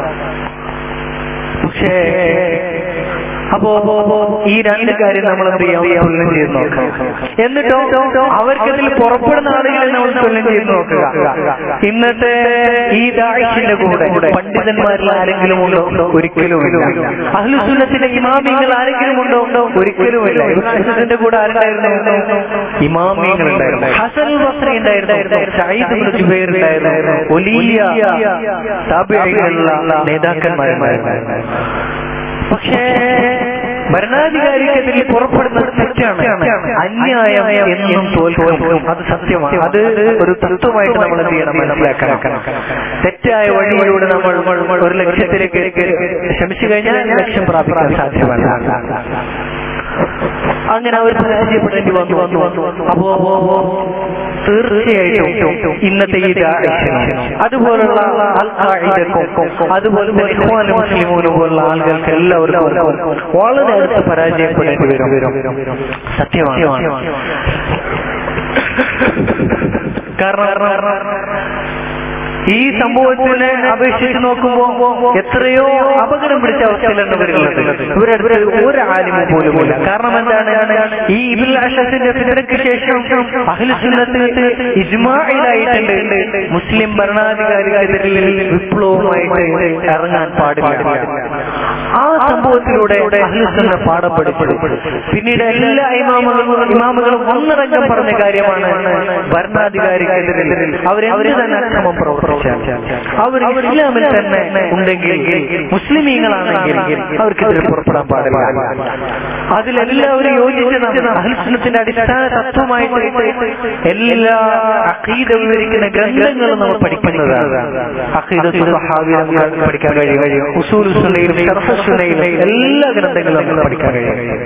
പക്ഷേ അപ്പോ ഈ രണ്ട് കാര്യം നമ്മൾ എന്ത് ചെയ്യാം തുല്യം ചെയ്ത് നോക്കാം എന്നിട്ടോ അവർക്കതിൽ പുറപ്പെടുന്ന ആളുകളെ നമ്മൾ തുല്യം ചെയ്ത് നോക്കുക ഇന്നത്തെ ഈ ദാഷിന്റെ കൂടെ പണ്ഡിതന്മാരിൽ ആരെങ്കിലും ഉണ്ടോ ഒരിക്കലും ഇല്ല അഹ്ലുസുന്നത്തിന്റെ ഇമാമിങ്ങൾ ആരെങ്കിലും ഉണ്ടോ ഒരിക്കലും ഇല്ല ഇബ്രാഹിമിന്റെ കൂടെ ആരുണ്ടായിരുന്നു ഇമാമിങ്ങൾ ഉണ്ടായിരുന്നു ഹസൻ ബസ്രി ഉണ്ടായിരുന്നു സയ്യിദ് ജുബൈർ ഉണ്ടായിരുന്നു വലിയ താപികളുള്ള നേതാക്കന്മാരുണ്ടായിരുന്നു പക്ഷേ ഭരണാധികാരിക്കെതിരെ പുറപ്പെടുന്നത് തെറ്റാണ് അന്യായം എന്നും തോൽക്കും അത് സത്യമാണ് അത് ഒരു തത്വമായിട്ട് നമ്മൾ എന്ത് ചെയ്യണം മനസ്സിലാക്കണം തെറ്റായ വഴിയിലൂടെ നമ്മൾ ഒരു ലക്ഷ്യത്തിലേക്ക് ശ്രമിച്ചു കഴിഞ്ഞാൽ ലക്ഷ്യം പ്രാപിക്കാൻ സാധ്യമല്ല അങ്ങനെ അവർ പരാജയപ്പെടേണ്ടി വന്നു വന്നു വന്നു അപ്പോ തീർച്ചയായിട്ടും ഇന്നത്തെ ഈ അതുപോലുള്ള ആൾക്കാർക്കും അതുപോലെ മുസ്ലിമൂനും പോലുള്ള ആളുകൾക്ക് എല്ലാവർക്കും വളരെ അടുത്ത് പരാജയപ്പെടേണ്ടി വരും സത്യമാണ് കാരണം ഈ സംഭവത്തിനെ അപേക്ഷിച്ച് നോക്കുമ്പോൾ എത്രയോ അപകടം പിടിച്ച അവസ്ഥയിലാണ് ഇവരുള്ളത് ഇവരടുത്ത് ഒരു ആലിമ പോലുമില്ല കാരണം എന്താണ് ഈ ഇബുൽ അഷത്തിന്റെ ഫിതറയ്ക്ക് ശേഷം അഖിലുസുന്നത്ത് ഇജ്മായിലായിട്ടുണ്ട് മുസ്ലിം ഭരണാധികാരികൾക്കെതിരെ വിപ്ലവമായിട്ട് ഇറങ്ങാൻ പാടില്ല ആ സംഭവത്തിലൂടെ അഖിലുസുന്ന പാഠം പഠിച്ചു പിന്നീട് എല്ലാ ഇമാമുകളും ഇമാമുകളും ഒന്നടങ്കം പറഞ്ഞ കാര്യമാണ് ഭരണാധികാരികൾക്കെതിരെ അവരെന്ത് തന്നെ അക്രമം പ്രവർത്തിച്ചു അവർ ഇസ്ലാമിൽ തന്നെ ഉണ്ടെങ്കിൽ മുസ്ലിമീങ്ങളാണെങ്കിൽ അവർക്കെതിരെ പുറപ്പെടാൻ പാടില്ല അതിലെല്ലാവരും യോജിച്ച് അഹിൽസനത്തിന്റെ അടിസ്ഥാന തത്വമായിട്ട് എല്ലാ അഖീദ വിവരിക്കുന്ന ഗ്രന്ഥങ്ങളും നമ്മൾ പഠിക്കുന്നതാണ് അഖീദ സുഹാബി നമുക്ക് പഠിക്കാൻ കഴിയും ഉസൂൽ സുന്നയിലും ഷർഫ് സുന്നയിലും എല്ലാ ഗ്രന്ഥങ്ങളും നമുക്ക് പഠിക്കാൻ കഴിയും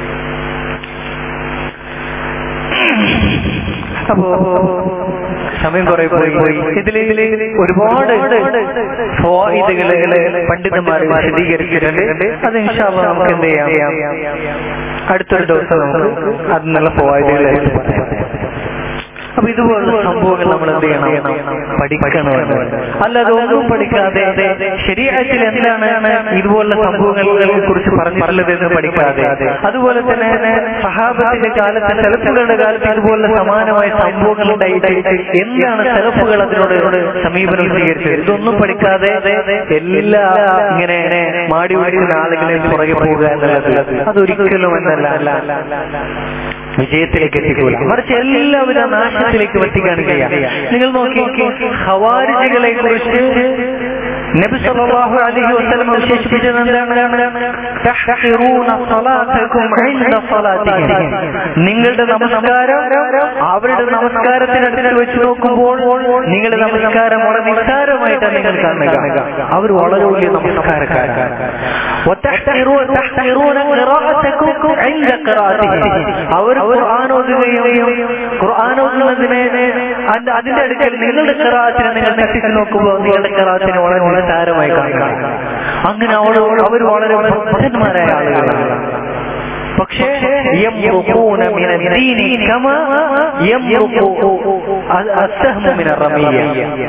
അപ്പോ സമയം കുറെ പോയി പോയി ഇതില് ഒരുപാട് ഫവായിദുകള് പണ്ഡിതന്മാർ വിശദീകരിച്ചിട്ടുണ്ട് അത് ഇൻഷാല്ല നമുക്ക് എന്ത് ചെയ്യാം അടുത്തൊരു ദിവസം നമുക്ക് അതിനുള്ള ഫവായിദുകൾ എടുത്ത് പറയാം അപ്പൊ ഇതുപോലുള്ള സംഭവങ്ങൾ നമ്മൾ എന്ത് ചെയ്യണം പഠിക്കണമെന്ന് അല്ലാതെ ഒന്നും പഠിക്കാതെ ശരീരത്തിൽ എന്താണ് ഇതുപോലുള്ള സംഭവങ്ങളെ കുറിച്ച് പറഞ്ഞിട്ടുള്ളത് എന്ന് പഠിക്കാതെ അതുപോലെ തന്നെ സഹാബത്തിന്റെ കാലത്ത് സെലഫുകളുടെ കാലത്ത് ഇതുപോലുള്ള സമാനമായ സംഭവങ്ങൾ ഉണ്ടായിട്ട് എന്താണ് സെലഫുകൾ അതിനോട് സമീപനം സ്വീകരിച്ചത് ഇതൊന്നും പഠിക്കാതെ എല്ലാ ഇങ്ങനെ മാടി പിടിക്കുന്ന ആളുകളെ പുറകെ പോവുക എന്നുള്ളത് അതൊരിക്കലും എന്നല്ല വിജയത്തിലേക്ക് എത്തിക്കൂല മറിച്ച് എല്ലാവരും നാശത്തിലേക്ക് വെട്ടിക്കാണുകയാണ് നിങ്ങൾ നോക്കി ഹവാരിജികളെ കുറിച്ച് നബി സല്ലല്ലാഹു അലൈഹി വസല്ലം വിശേഷിപ്പിച്ചത് എന്താണ് തഹ്ഖിറൂന സ്വലാത്തക്കും ഇൻദ സ്വലാത്തിഹിം നിങ്ങളുടെ നമസ്കാരം അവരുടെ നമസ്കാരത്തിനടുത്ത് വെച്ച് നോക്കുമ്പോൾ നിങ്ങളുടെ നമസ്കാരം വളരെ നിസ്സാരമായിട്ടാണ് നിങ്ങൾ കാണുക അവർ വളരെ വലിയ നമസ്കാരക്കാരാണ് وتحترون تحترون قراءتكم عند قراءتهم അവർ ഖുർആൻ ഓതുകയും ഖുർആൻ ഓതുന്നതിനെ അതിന്റെ അതിന്റെ അടുക്കൽ നിങ്ങളുടെ ഖിറാഅത്തിനെ നിങ്ങൾ നെറ്റിച്ച് നോക്കുമ്പോൾ നിങ്ങളുടെ ഖിറാഅത്തിനെ വളരെ നിസ്സാരമായി കാണുക അങ്ങനെ അവർ അവർ വളരെ ഭക്തന്മാരായ ആളുകളാണ് പക്ഷേ യംറുഖൂന മിന ദീനി കമാ യംറുഖു അസ്സഹ്മു മിന റമിയ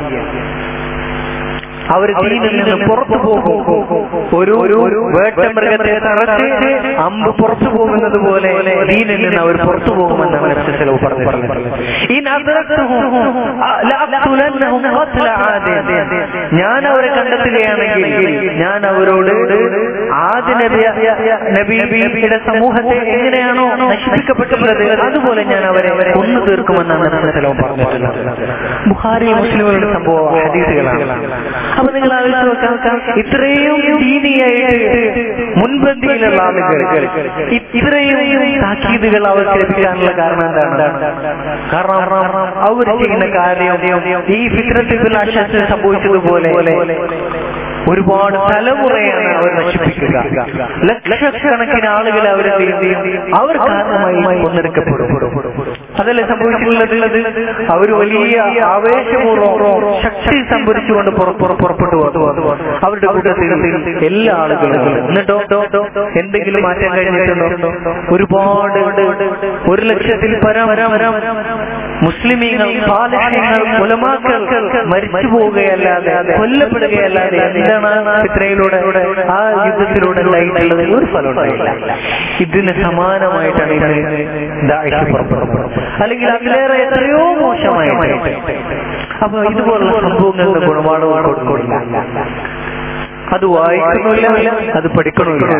അവർ ദീനിൽ നിന്ന് പുറത്തു പോകും ഒരു ഒരു വേട്ടമൃഗത്തെ തറച്ച് അമ്പ് പുറത്തു പോകുന്നത് പോലെ ദീനിൽ നിന്ന് അവർ പുറത്തു പോകുമെന്നാണ് നബ്സലവ് പറഞ്ഞിട്ടുള്ളത് ഈ ഞാൻ അവരെ കണ്ടെത്തുകയാണെങ്കിൽ ഞാൻ അവരോട് ആദ്യ നബി നബിയുടെ സമൂഹത്തെ എങ്ങനെയാണോ നശിപ്പിക്കപ്പെട്ടുള്ളത് അതുപോലെ ഞാൻ അവരെ കൊന്നു തീർക്കുമെന്നാണ് നബ്സലവ് പറഞ്ഞിട്ടുള്ളത് ബുഹാരി മുസ്ലിമുകളുടെ സംഭവം ഹദീസുകളാണ് അപ്പൊ നിങ്ങൾ ആലോചിച്ച് നോക്കാം ഇത്രയും ദീനിയായിട്ട് മുൻപന്തിയിലുള്ള ആളുകൾ ഇത്രയും താക്കീതുകൾ അവർക്ക് ലഭിക്കാനുള്ള കാരണം എന്താണ് കാരണം അവർ ചെയ്യുന്ന കാര്യം ഈ ഫിത്രത്തിൽ ആശാസിൽ സംഭവിച്ചതുപോലെ ഒരുപാട് തലമുറയാണ് അവർ നശിപ്പിക്കുക ലക്ഷക്കണക്കിന് ആളുകൾ അവർ അവർ കാരണമായി കൊന്നെടുക്കപ്പെടും അതല്ലേ സംഭവിച്ചിട്ടുള്ളത് അവർ വലിയ ആവേശപൂർവ്വം ശക്തി സംഭരിച്ചുകൊണ്ട് പുറപ്പെട്ടു അവരുടെ കൂട്ടത്തിൽ എല്ലാ ആളുകളും എന്നിട്ടോ എന്തെങ്കിലും മാറ്റാൻ കഴിഞ്ഞിട്ടുണ്ടോ ഒരുപാട് ഒരു ലക്ഷത്തിൽ പരം മുസ്ലിമീങ്ങൾ പാലസ്യങ്ങൾ കുലമാക്കൾ മരിച്ചു പോവുകയല്ലാതെ കൊല്ലപ്പെടുകയല്ലാതെ എന്താണ് ചിത്രയിലൂടെ ആ യുദ്ധത്തിലൂടെ ഉണ്ടായിട്ടുള്ളത് ഒരു ഫലം ഉണ്ടായില്ല ഇതിന് സമാനമായിട്ടാണ് ഇത് ദാഴ്ച പുറപ്പെടുന്നത് അല്ലെങ്കിൽ അതിലേറെ എത്രയോ മോശമായിട്ട് അപ്പൊ ഇതുപോലുള്ള സംഭവങ്ങളുടെ ഗുണപാഠവും കൊടുക്കില്ല അത് വായിക്കണമില്ല അത് പഠിക്കണമില്ല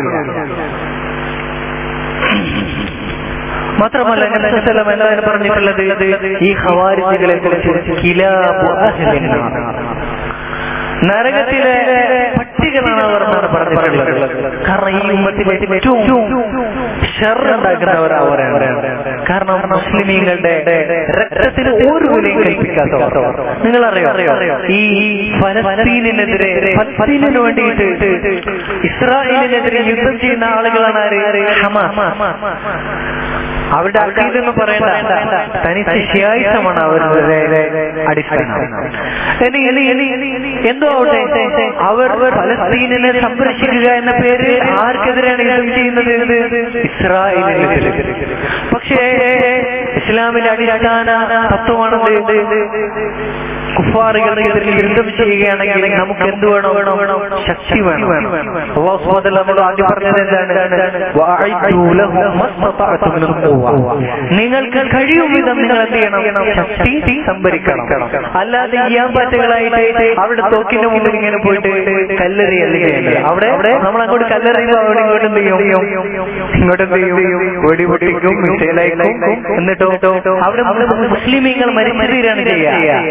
മാത്രമല്ല നബിസ്വലം എന്താണ് പറഞ്ഞിട്ടുള്ളത് ഈ ഹവാരിജികളെ കുറിച്ച് കിലാബു അഹ്ലിന്നാണ് നരകത്തിലെ പട്ടികളാണ് അവർ എന്നാണ് പറഞ്ഞിട്ടുള്ളത് കാരണം ഈ ഉമ്മത്തിലെ ഏറ്റവും ഷെറുണ്ടാക്കുന്നവർ അവരാണ് കാരണം മുസ്ലിമീങ്ങളുടെ രക്തത്തിന് ഒരു വിലയും കൽപ്പിക്കാത്തവർ നിങ്ങൾ അറിയോ ഈ ഫലസ്തീനിനെതിരെ ഫലസ്തീനിന് വേണ്ടിയിട്ട് ഇസ്രായേലിനെതിരെ യുദ്ധം ചെയ്യുന്ന ആളുകളാണ് ആര് ഹമാസ് അവരുടെ അക്കീത് എന്ന് പറയേണ്ട തനിച്ച് ശിയായുസമാണ് അവരുടെ അടിസ്ഥാനം ഇനി ഇനി എന്തോ ആവട്ടെ അവർ ഫലസ്തീനിനെ സംരക്ഷിക്കുക എന്ന പേര് ആർക്കെതിരെയാണ് യുദ്ധം ചെയ്യുന്നത് ഇസ്രായേലിനെതിരെ പക്ഷേ ഇസ്ലാമിന്റെ അടിസ്ഥാന തത്വമാണത് കുഫാറുകൾക്കെതിരെ യുദ്ധം ചെയ്യുകയാണെങ്കിൽ നമുക്ക് എന്ത് വേണം വേണം ശക്തി വേണം അള്ളാഹു സുബ്ഹാനഹു നമ്മൾ ആദ്യം പറഞ്ഞത് എന്താണ് വഅഇദു ലഹും മസ്തതഅതും മിൻ ഖുവ്വ നിങ്ങൾക്ക് കഴിയും വിധം നിങ്ങൾ എന്ത് ചെയ്യണം ശക്തി സംഭരിക്കണം അല്ലാതെ ഈയാമ്പാറ്റകളായിട്ട് അവിടെ തോക്കിന്റെ മുന്നിൽ ഇങ്ങനെ പോയിട്ട് കല്ലെറിയല്ലേ ചെയ്യേണ്ടത് അവിടെ അവിടെ നമ്മൾ അങ്ങോട്ട് കല്ലെറിയുമ്പോൾ അവിടെ ഇങ്ങോട്ട് എന്ത് ചെയ്യും ഇങ്ങോട്ട് എന്ത് ചെയ്യും വെടി പൊട്ടിക്കും മിസൈലയക്കും എന്നിട്ടോ അവിടെ മുസ്ലിമീങ്ങൾ മരിച്ചു തീരാണ് ചെയ്യുക അങ്ങോട്ട്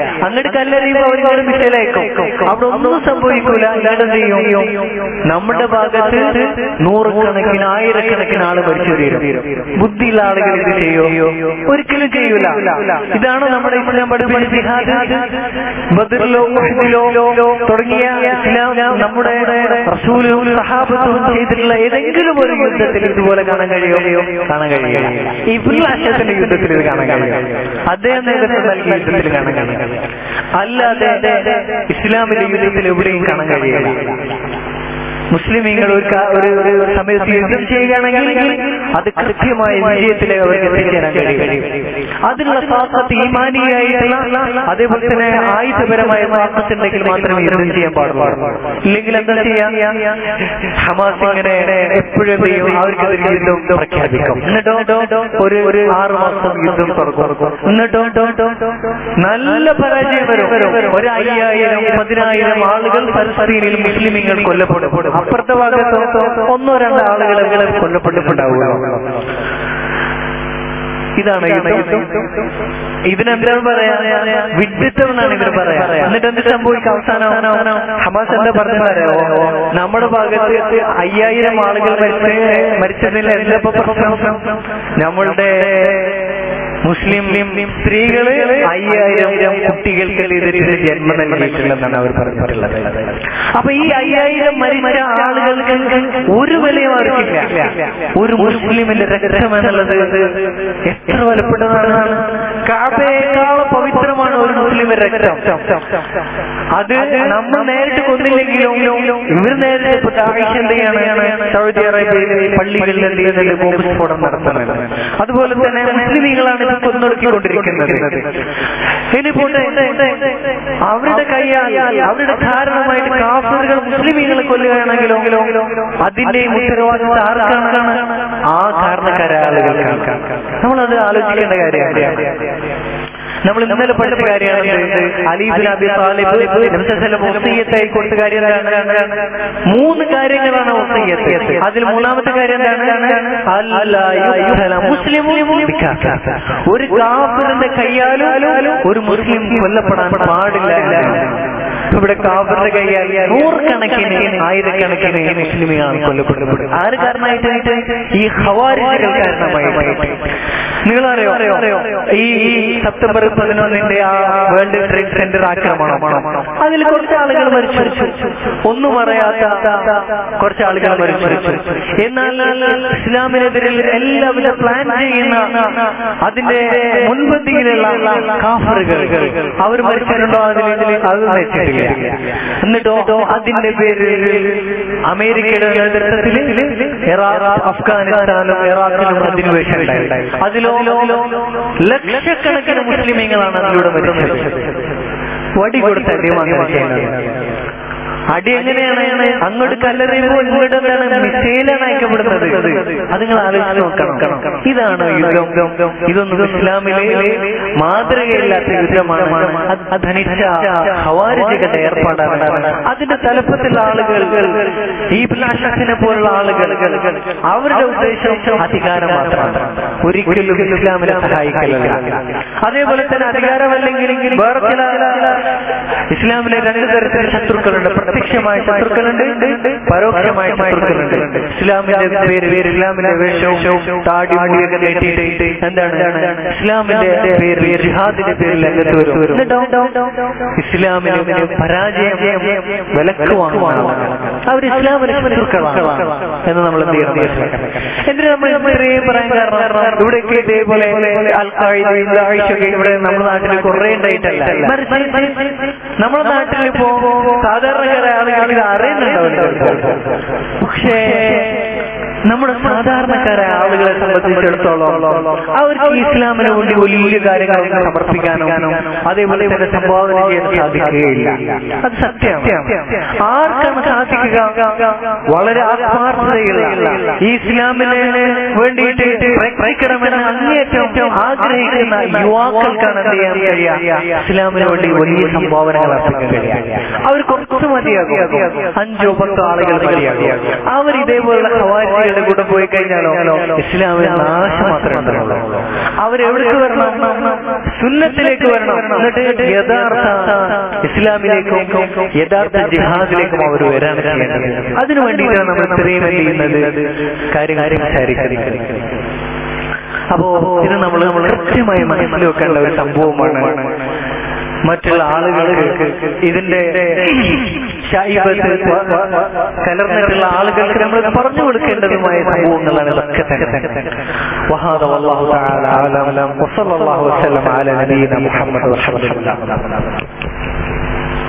കല്ലെറിയുമ്പോൾ അവരിങ്ങനെ മിസൈലയക്കും അവിടെ ഒന്നും സംഭവിക്കൂല ഇല്ലാതെ എന്ത് ചെയ്യും നമ്മുടെ ഭാഗത്ത് നൂറുകണക്കിന് ആയിരക്കണക്കിന് ആള് മരിച്ചു തീരും ബുദ്ധിയുള്ള ആളുകൾ ഇത് ചെയ്യോ ഒരിക്കലും ചെയ്യൂല ഇതാണ് നമ്മുടെ ഇസ്ലാം പഠിപ്പിച്ച ജിഹാദ് ബദറിലോ ഉഹദിലോ തുടങ്ങിയ ഇസ്ലാം നമ്മുടെ റസൂലും സഹാബത്തും ചെയ്തിട്ടുള്ള ഏതെങ്കിലും ഒരു യുദ്ധത്തിൽ ഇതുപോലെ കാണാൻ കഴിയോ കാണാൻ കഴിയില്ല ഇബ്ലാശത്തിന്റെ യുദ്ധത്തിൽ ഇത് കാണാൻ കഴിയും അദ്ദേഹം നേതൃത്വം നൽകിയ യുദ്ധത്തിൽ കാണാൻ കഴിയും അല്ലാതെ ഇസ്ലാമിന്റെ യുദ്ധത്തിൽ എവിടെയും കാണാൻ കഴിയില്ല മുസ്ലിമീങ്ങൾ ഒരു ക- ഒരു ഒരു സമയത്ത് യുദ്ധം ചെയ്യുകയാണെങ്കിൽ അത് കൃത്യമായ വിജയത്തിലേക്ക് അവർക്ക് എത്തിച്ചേരാൻ കഴിയും അതിനുള്ള സ്വാർത്ഥത്ത് ഈമാനിയായിട്ടുള്ള അതേപോലെ തന്നെ ആയുധപരമായ സ്വാർത്ഥത്തുണ്ടെങ്കിൽ മാത്രമേ യുദ്ധം ചെയ്യാൻ പാടുള്ളൂ ഇല്ലെങ്കിൽ എന്താ ചെയ്യാം ഹമാസ് ഇങ്ങനെ എപ്പോഴും എന്ത് ചെയ്യും അവർക്കെതിരെ യുദ്ധം പ്രഖ്യാപിക്കും എന്നിട്ടോ ഒരു ഒരു ആറ് മാസം യുദ്ധം തുറക്കും എന്നിട്ടോ നല്ല പരാജയം വരും ഒരു അയ്യായിരം പതിനായിരം ആളുകൾ പരസ്പരയിൽ മുസ്ലിമീങ്ങൾ കൊല്ലപ്പെടും അപ്പുറത്തെ ഭാഗത്ത് ഒന്നോ രണ്ടോ ആളുകൾ കൊല്ലപ്പെട്ടിട്ടുണ്ടാവുക ഇതാണ് യുദ്ധം ഇതിനെന്താണ് പറയാ വിഡിത്തം എന്നാണ് ഇവർ പറയാ എന്നിട്ട് എന്ത് സംഭവിക്കും അവസാനം ഹമാസ് എന്താ പറഞ്ഞാലോ നമ്മുടെ ഭാഗത്ത് അയ്യായിരം ആളുകൾ മരിച്ച് മരിച്ചതിൽ എന്താ ഇപ്പൊ പ്രശ്നം നമ്മളുടെ മുസ്ലിം സ്ത്രീകള് അയ്യായിരം കുട്ടികൾക്ക് എതിരെ ജന്മം നൽകിയിട്ടുണ്ടെന്നാണ് അവർ പറഞ്ഞിട്ടുള്ളത് അപ്പൊ ഈ അയ്യായിരം മരിച്ച ആളുകൾക്ക് ഒരു വിലയും അവർക്കില്ല ഒരു മുസ്ലിമിന്റെ രക്തം എന്നുള്ളത് എത്ര വിലപ്പെട്ടതാണ് കാബയേക്കാൾ പവിത്രമാണ് ഒരു മുസ്ലിമിന്റെ രക്തം അത് നമ്മൾ നേരിട്ട് കൊന്നില്ലെങ്കിലും ഇവർ നേരിട്ട് ഇപ്പൊ ആയിഷ എന്ത് ചെയ്യാണ് സൗദി അറേബ്യയിലെ പള്ളികളിൽ എന്ത് ചെയ്യുന്നത് ബോംബ് സ്ഫോടനം നടത്തുന്നത് അതുപോലെ തന്നെ മുസ്ലിമീങ്ങളാണ് ഇത് കൊന്നൊടുക്കിക്കൊണ്ടിരിക്കുന്നത് ഇനി പോട്ടെ അവരുടെ കയ്യാൽ അവരുടെ കാരണമായിട്ട് കാഫറുകൾ മുസ്ലിമീങ്ങളെ കൊല്ലുകയാണെങ്കിലോ അതിന്റെയും ഉത്തരവാദിത്വം ആർക്കാണ് ആ കാരണക്കാരായ ആളുകൾക്കാണ് നമ്മളത് ആലോചിക്കേണ്ട കാര്യമാണ് നമ്മൾ ഇന്നലെ പഠിച്ച കാര്യമാണ് അലീബിൻ അബി താലിബ് നബിസല്ലം വസീയത്തായി കൊടുത്ത കാര്യം എന്താണ് മൂന്ന് കാര്യങ്ങളാണ് വസീയത്ത് അതിൽ മൂന്നാമത്തെ കാര്യം എന്താണ് അല്ലാ യുഖ്തല മുസ്ലിമുൻ ബികാഫിർ. ഒരു കാഫിറിന്റെ കയ്യാലും ഒരു മുസ്ലിം കൊല്ലപ്പെടാൻ പാടില്ല എന്നാണ്. ഇവിടെ കാഫിറിന്റെ കയ്യാൽ നൂറുകണക്കിന് ആയിരക്കണക്കിന് മുസ്ലിമുകളാണ് കൊല്ലപ്പെടുന്നത് ആര് കാരണമായിട്ട് ഈ ഹവാരികൾ കാരണമായിട്ട് നിങ്ങളറിയോ ഈ ഈ സെപ്റ്റംബർ പതിനൊന്നിന്റെ ആ വേൾഡ് ട്രേഡ് സെന്റർ ആക്രമണം അതിൽ കുറച്ച് ആളുകൾ മരിച്ചു ഒന്നും അറിയാത്ത കുറച്ച് ആളുകൾ മരിച്ചു എന്നാൽ ഇസ്ലാമിനെതിരിൽ എല്ലാവിധ പ്ലാൻ ചെയ്യുന്ന അതിന്റെ മുൻപന്തിയിലുള്ള കാഫറുകൾ അവർ മരിച്ചിട്ടുണ്ടോ അതിൽ അത് വെച്ചിട്ടില്ല എന്നിട്ടോ അതിന്റെ പേരിൽ അമേരിക്കയുടെ നേതൃത്വത്തിൽ ഇറാഖ് അഫ്ഗാനിസ്ഥാനും ഇറാഖിലും അധിനിവേശം ഉണ്ടായി അതിലോ ലക്ഷക്കണക്കിന് മുസ്ലിമീങ്ങളാണ് അതിലൂടെ മരിച്ചത് വടി കൊടുത്ത അടിയമാണ് ചെയ്യുന്നത് അടി എങ്ങനെയാണ് അങ്ങോട്ട് കല്ലെറിയുമ്പോൾ ഇങ്ങോട്ട് എന്താണ് മിസൈലാണ് അയക്കപ്പെടുന്നത് അത് നിങ്ങൾ ആലോചിച്ച് നോക്കണം ഇതാണ് യുദ്ധം ഇതൊന്നും ഇസ്ലാമിലെ മാതൃകയില്ലാത്ത യുദ്ധമാണ് അത് ധനിച്ച ഹവാരിജികളുടെ ഏർപ്പാടാണ് അതിന്റെ തലപ്പത്തുള്ള ആളുകൾ ഈ പ്ലാഷത്തിനെ പോലുള്ള ആളുകൾ അവരുടെ ഉദ്ദേശം അധികാരം മാത്രമാണ് ഒരിക്കലും ഇസ്ലാമിനെ സഹായിക്കലല്ല അതേപോലെ തന്നെ അധികാരമല്ലെങ്കിൽ വേറെ ചില ഇസ്ലാമിലെ രണ്ട് തരത്തിലുള്ള ശത്രുക്കളുണ്ട് പ്രത്യക്ഷമായ ശത്രുക്കളുണ്ട് പരോക്ഷമായ ശത്രുക്കളുണ്ട് ഇസ്ലാമിന്റെ പേര് പേര് ഇസ്ലാമിന്റെ വേഷവും താടി മുടിയൊക്കെ കെട്ടിയിട്ട് എന്താണ് ഇസ്ലാമിന്റെ പേര് ജിഹാദിന്റെ പേരിൽ രംഗത്ത് വരും എന്നിട്ടോ ഇസ്ലാമിന് പരാജയം വിലക്ക് വാങ്ങുവാണ് അവർ ഇസ്ലാമിന് ശത്രുക്കളാണ് എന്ന് നമ്മൾ എന്ത് ചെയ്യണം മനസ്സിലാക്കണം. എന്തിനാ നമ്മൾ ഇത്രയും പറയാൻ കാരണം ഇവിടെയൊക്കെ ഇതേപോലെ അൽ ഖായിദയും ദാഇഷൊക്കെ ഇവിടെ നമ്മുടെ നാട്ടിൽ കുറെ ഉണ്ടായിട്ടല്ല മറിച്ച് നമ്മുടെ നാട്ടിൽ ഇപ്പോ സാധാരണക്കാരായ ആളുകൾ ഇത് അറിയുന്നുണ്ടാവില്ല പക്ഷേ നമ്മുടെ സാധാരണക്കാരായ ആളുകളെ സംബന്ധിച്ചിടത്തോളം അവർക്ക് ഇസ്ലാമിന് വേണ്ടി വലിയ കാര്യങ്ങൾ സമർപ്പിക്കാനോ അതേപോലെ തന്നെ സംഭാവന ചെയ്യാൻ സാധിക്കുകയില്ല അത് സത്യമാണ് ആർക്കാണ് സാധിക്കുക വളരെ ആത്മാർത്ഥതയുള്ള ഈ ഇസ്ലാമിന് വേണ്ടിയിട്ട് പ്രയത്നിക്കണമെന്ന് അങ്ങേറ്റം ആഗ്രഹിക്കുന്ന യുവാക്കൾക്കാണ് എന്ത് ചെയ്യാൻ കഴിയുക ഇസ്ലാമിന് വേണ്ടി വലിയ സംഭാവനകൾ അർപ്പിക്കാൻ കഴിയുക അവർ കുറച്ച് മതിയാകും അഞ്ചോ പത്തോ ആളുകൾ മതിയാകും അവർ ഇതേപോലുള്ള ഹവാരികളുടെ കൂടെ പോയി കഴിഞ്ഞാലോ ഇസ്ലാമിന് നാശം മാത്രമേ ഉണ്ടാവുള്ളൂ അവരെവിടേക്ക് വരണം സുന്നത്തിലേക്ക് വരണം എന്നിട്ട് യഥാർത്ഥ ഇസ്ലാമിലേക്കും യഥാർത്ഥ ജിഹാദിലേക്കും അവർ വരാൻ ചെയ്യേണ്ടത് അതിനു വേണ്ടിയിട്ടാണ് നമ്മൾ ഇത്രയും എന്ത് ചെയ്യുന്നത് കാര്യങ്ങൾ സംസാരിക്കുന്നത് അപ്പോ ഇത് നമ്മൾ നമ്മൾ കൃത്യമായി മനസ്സിൽ വെക്കേണ്ട ഒരു സംഭവമാണ് മറ്റുള്ള ആളുകൾക്ക് ഇതിന്റെ ശൈബത്ത് കലർന്നിട്ടുള്ള ആളുകൾക്ക് നമ്മൾ പറഞ്ഞു കൊടുക്കേണ്ടതുമായ സംഭവങ്ങളാണ് ഇതൊക്കെ തന്നെ وهذا والله تعالى اعلم وصلى الله وسلم على نبينا محمد والحمد لله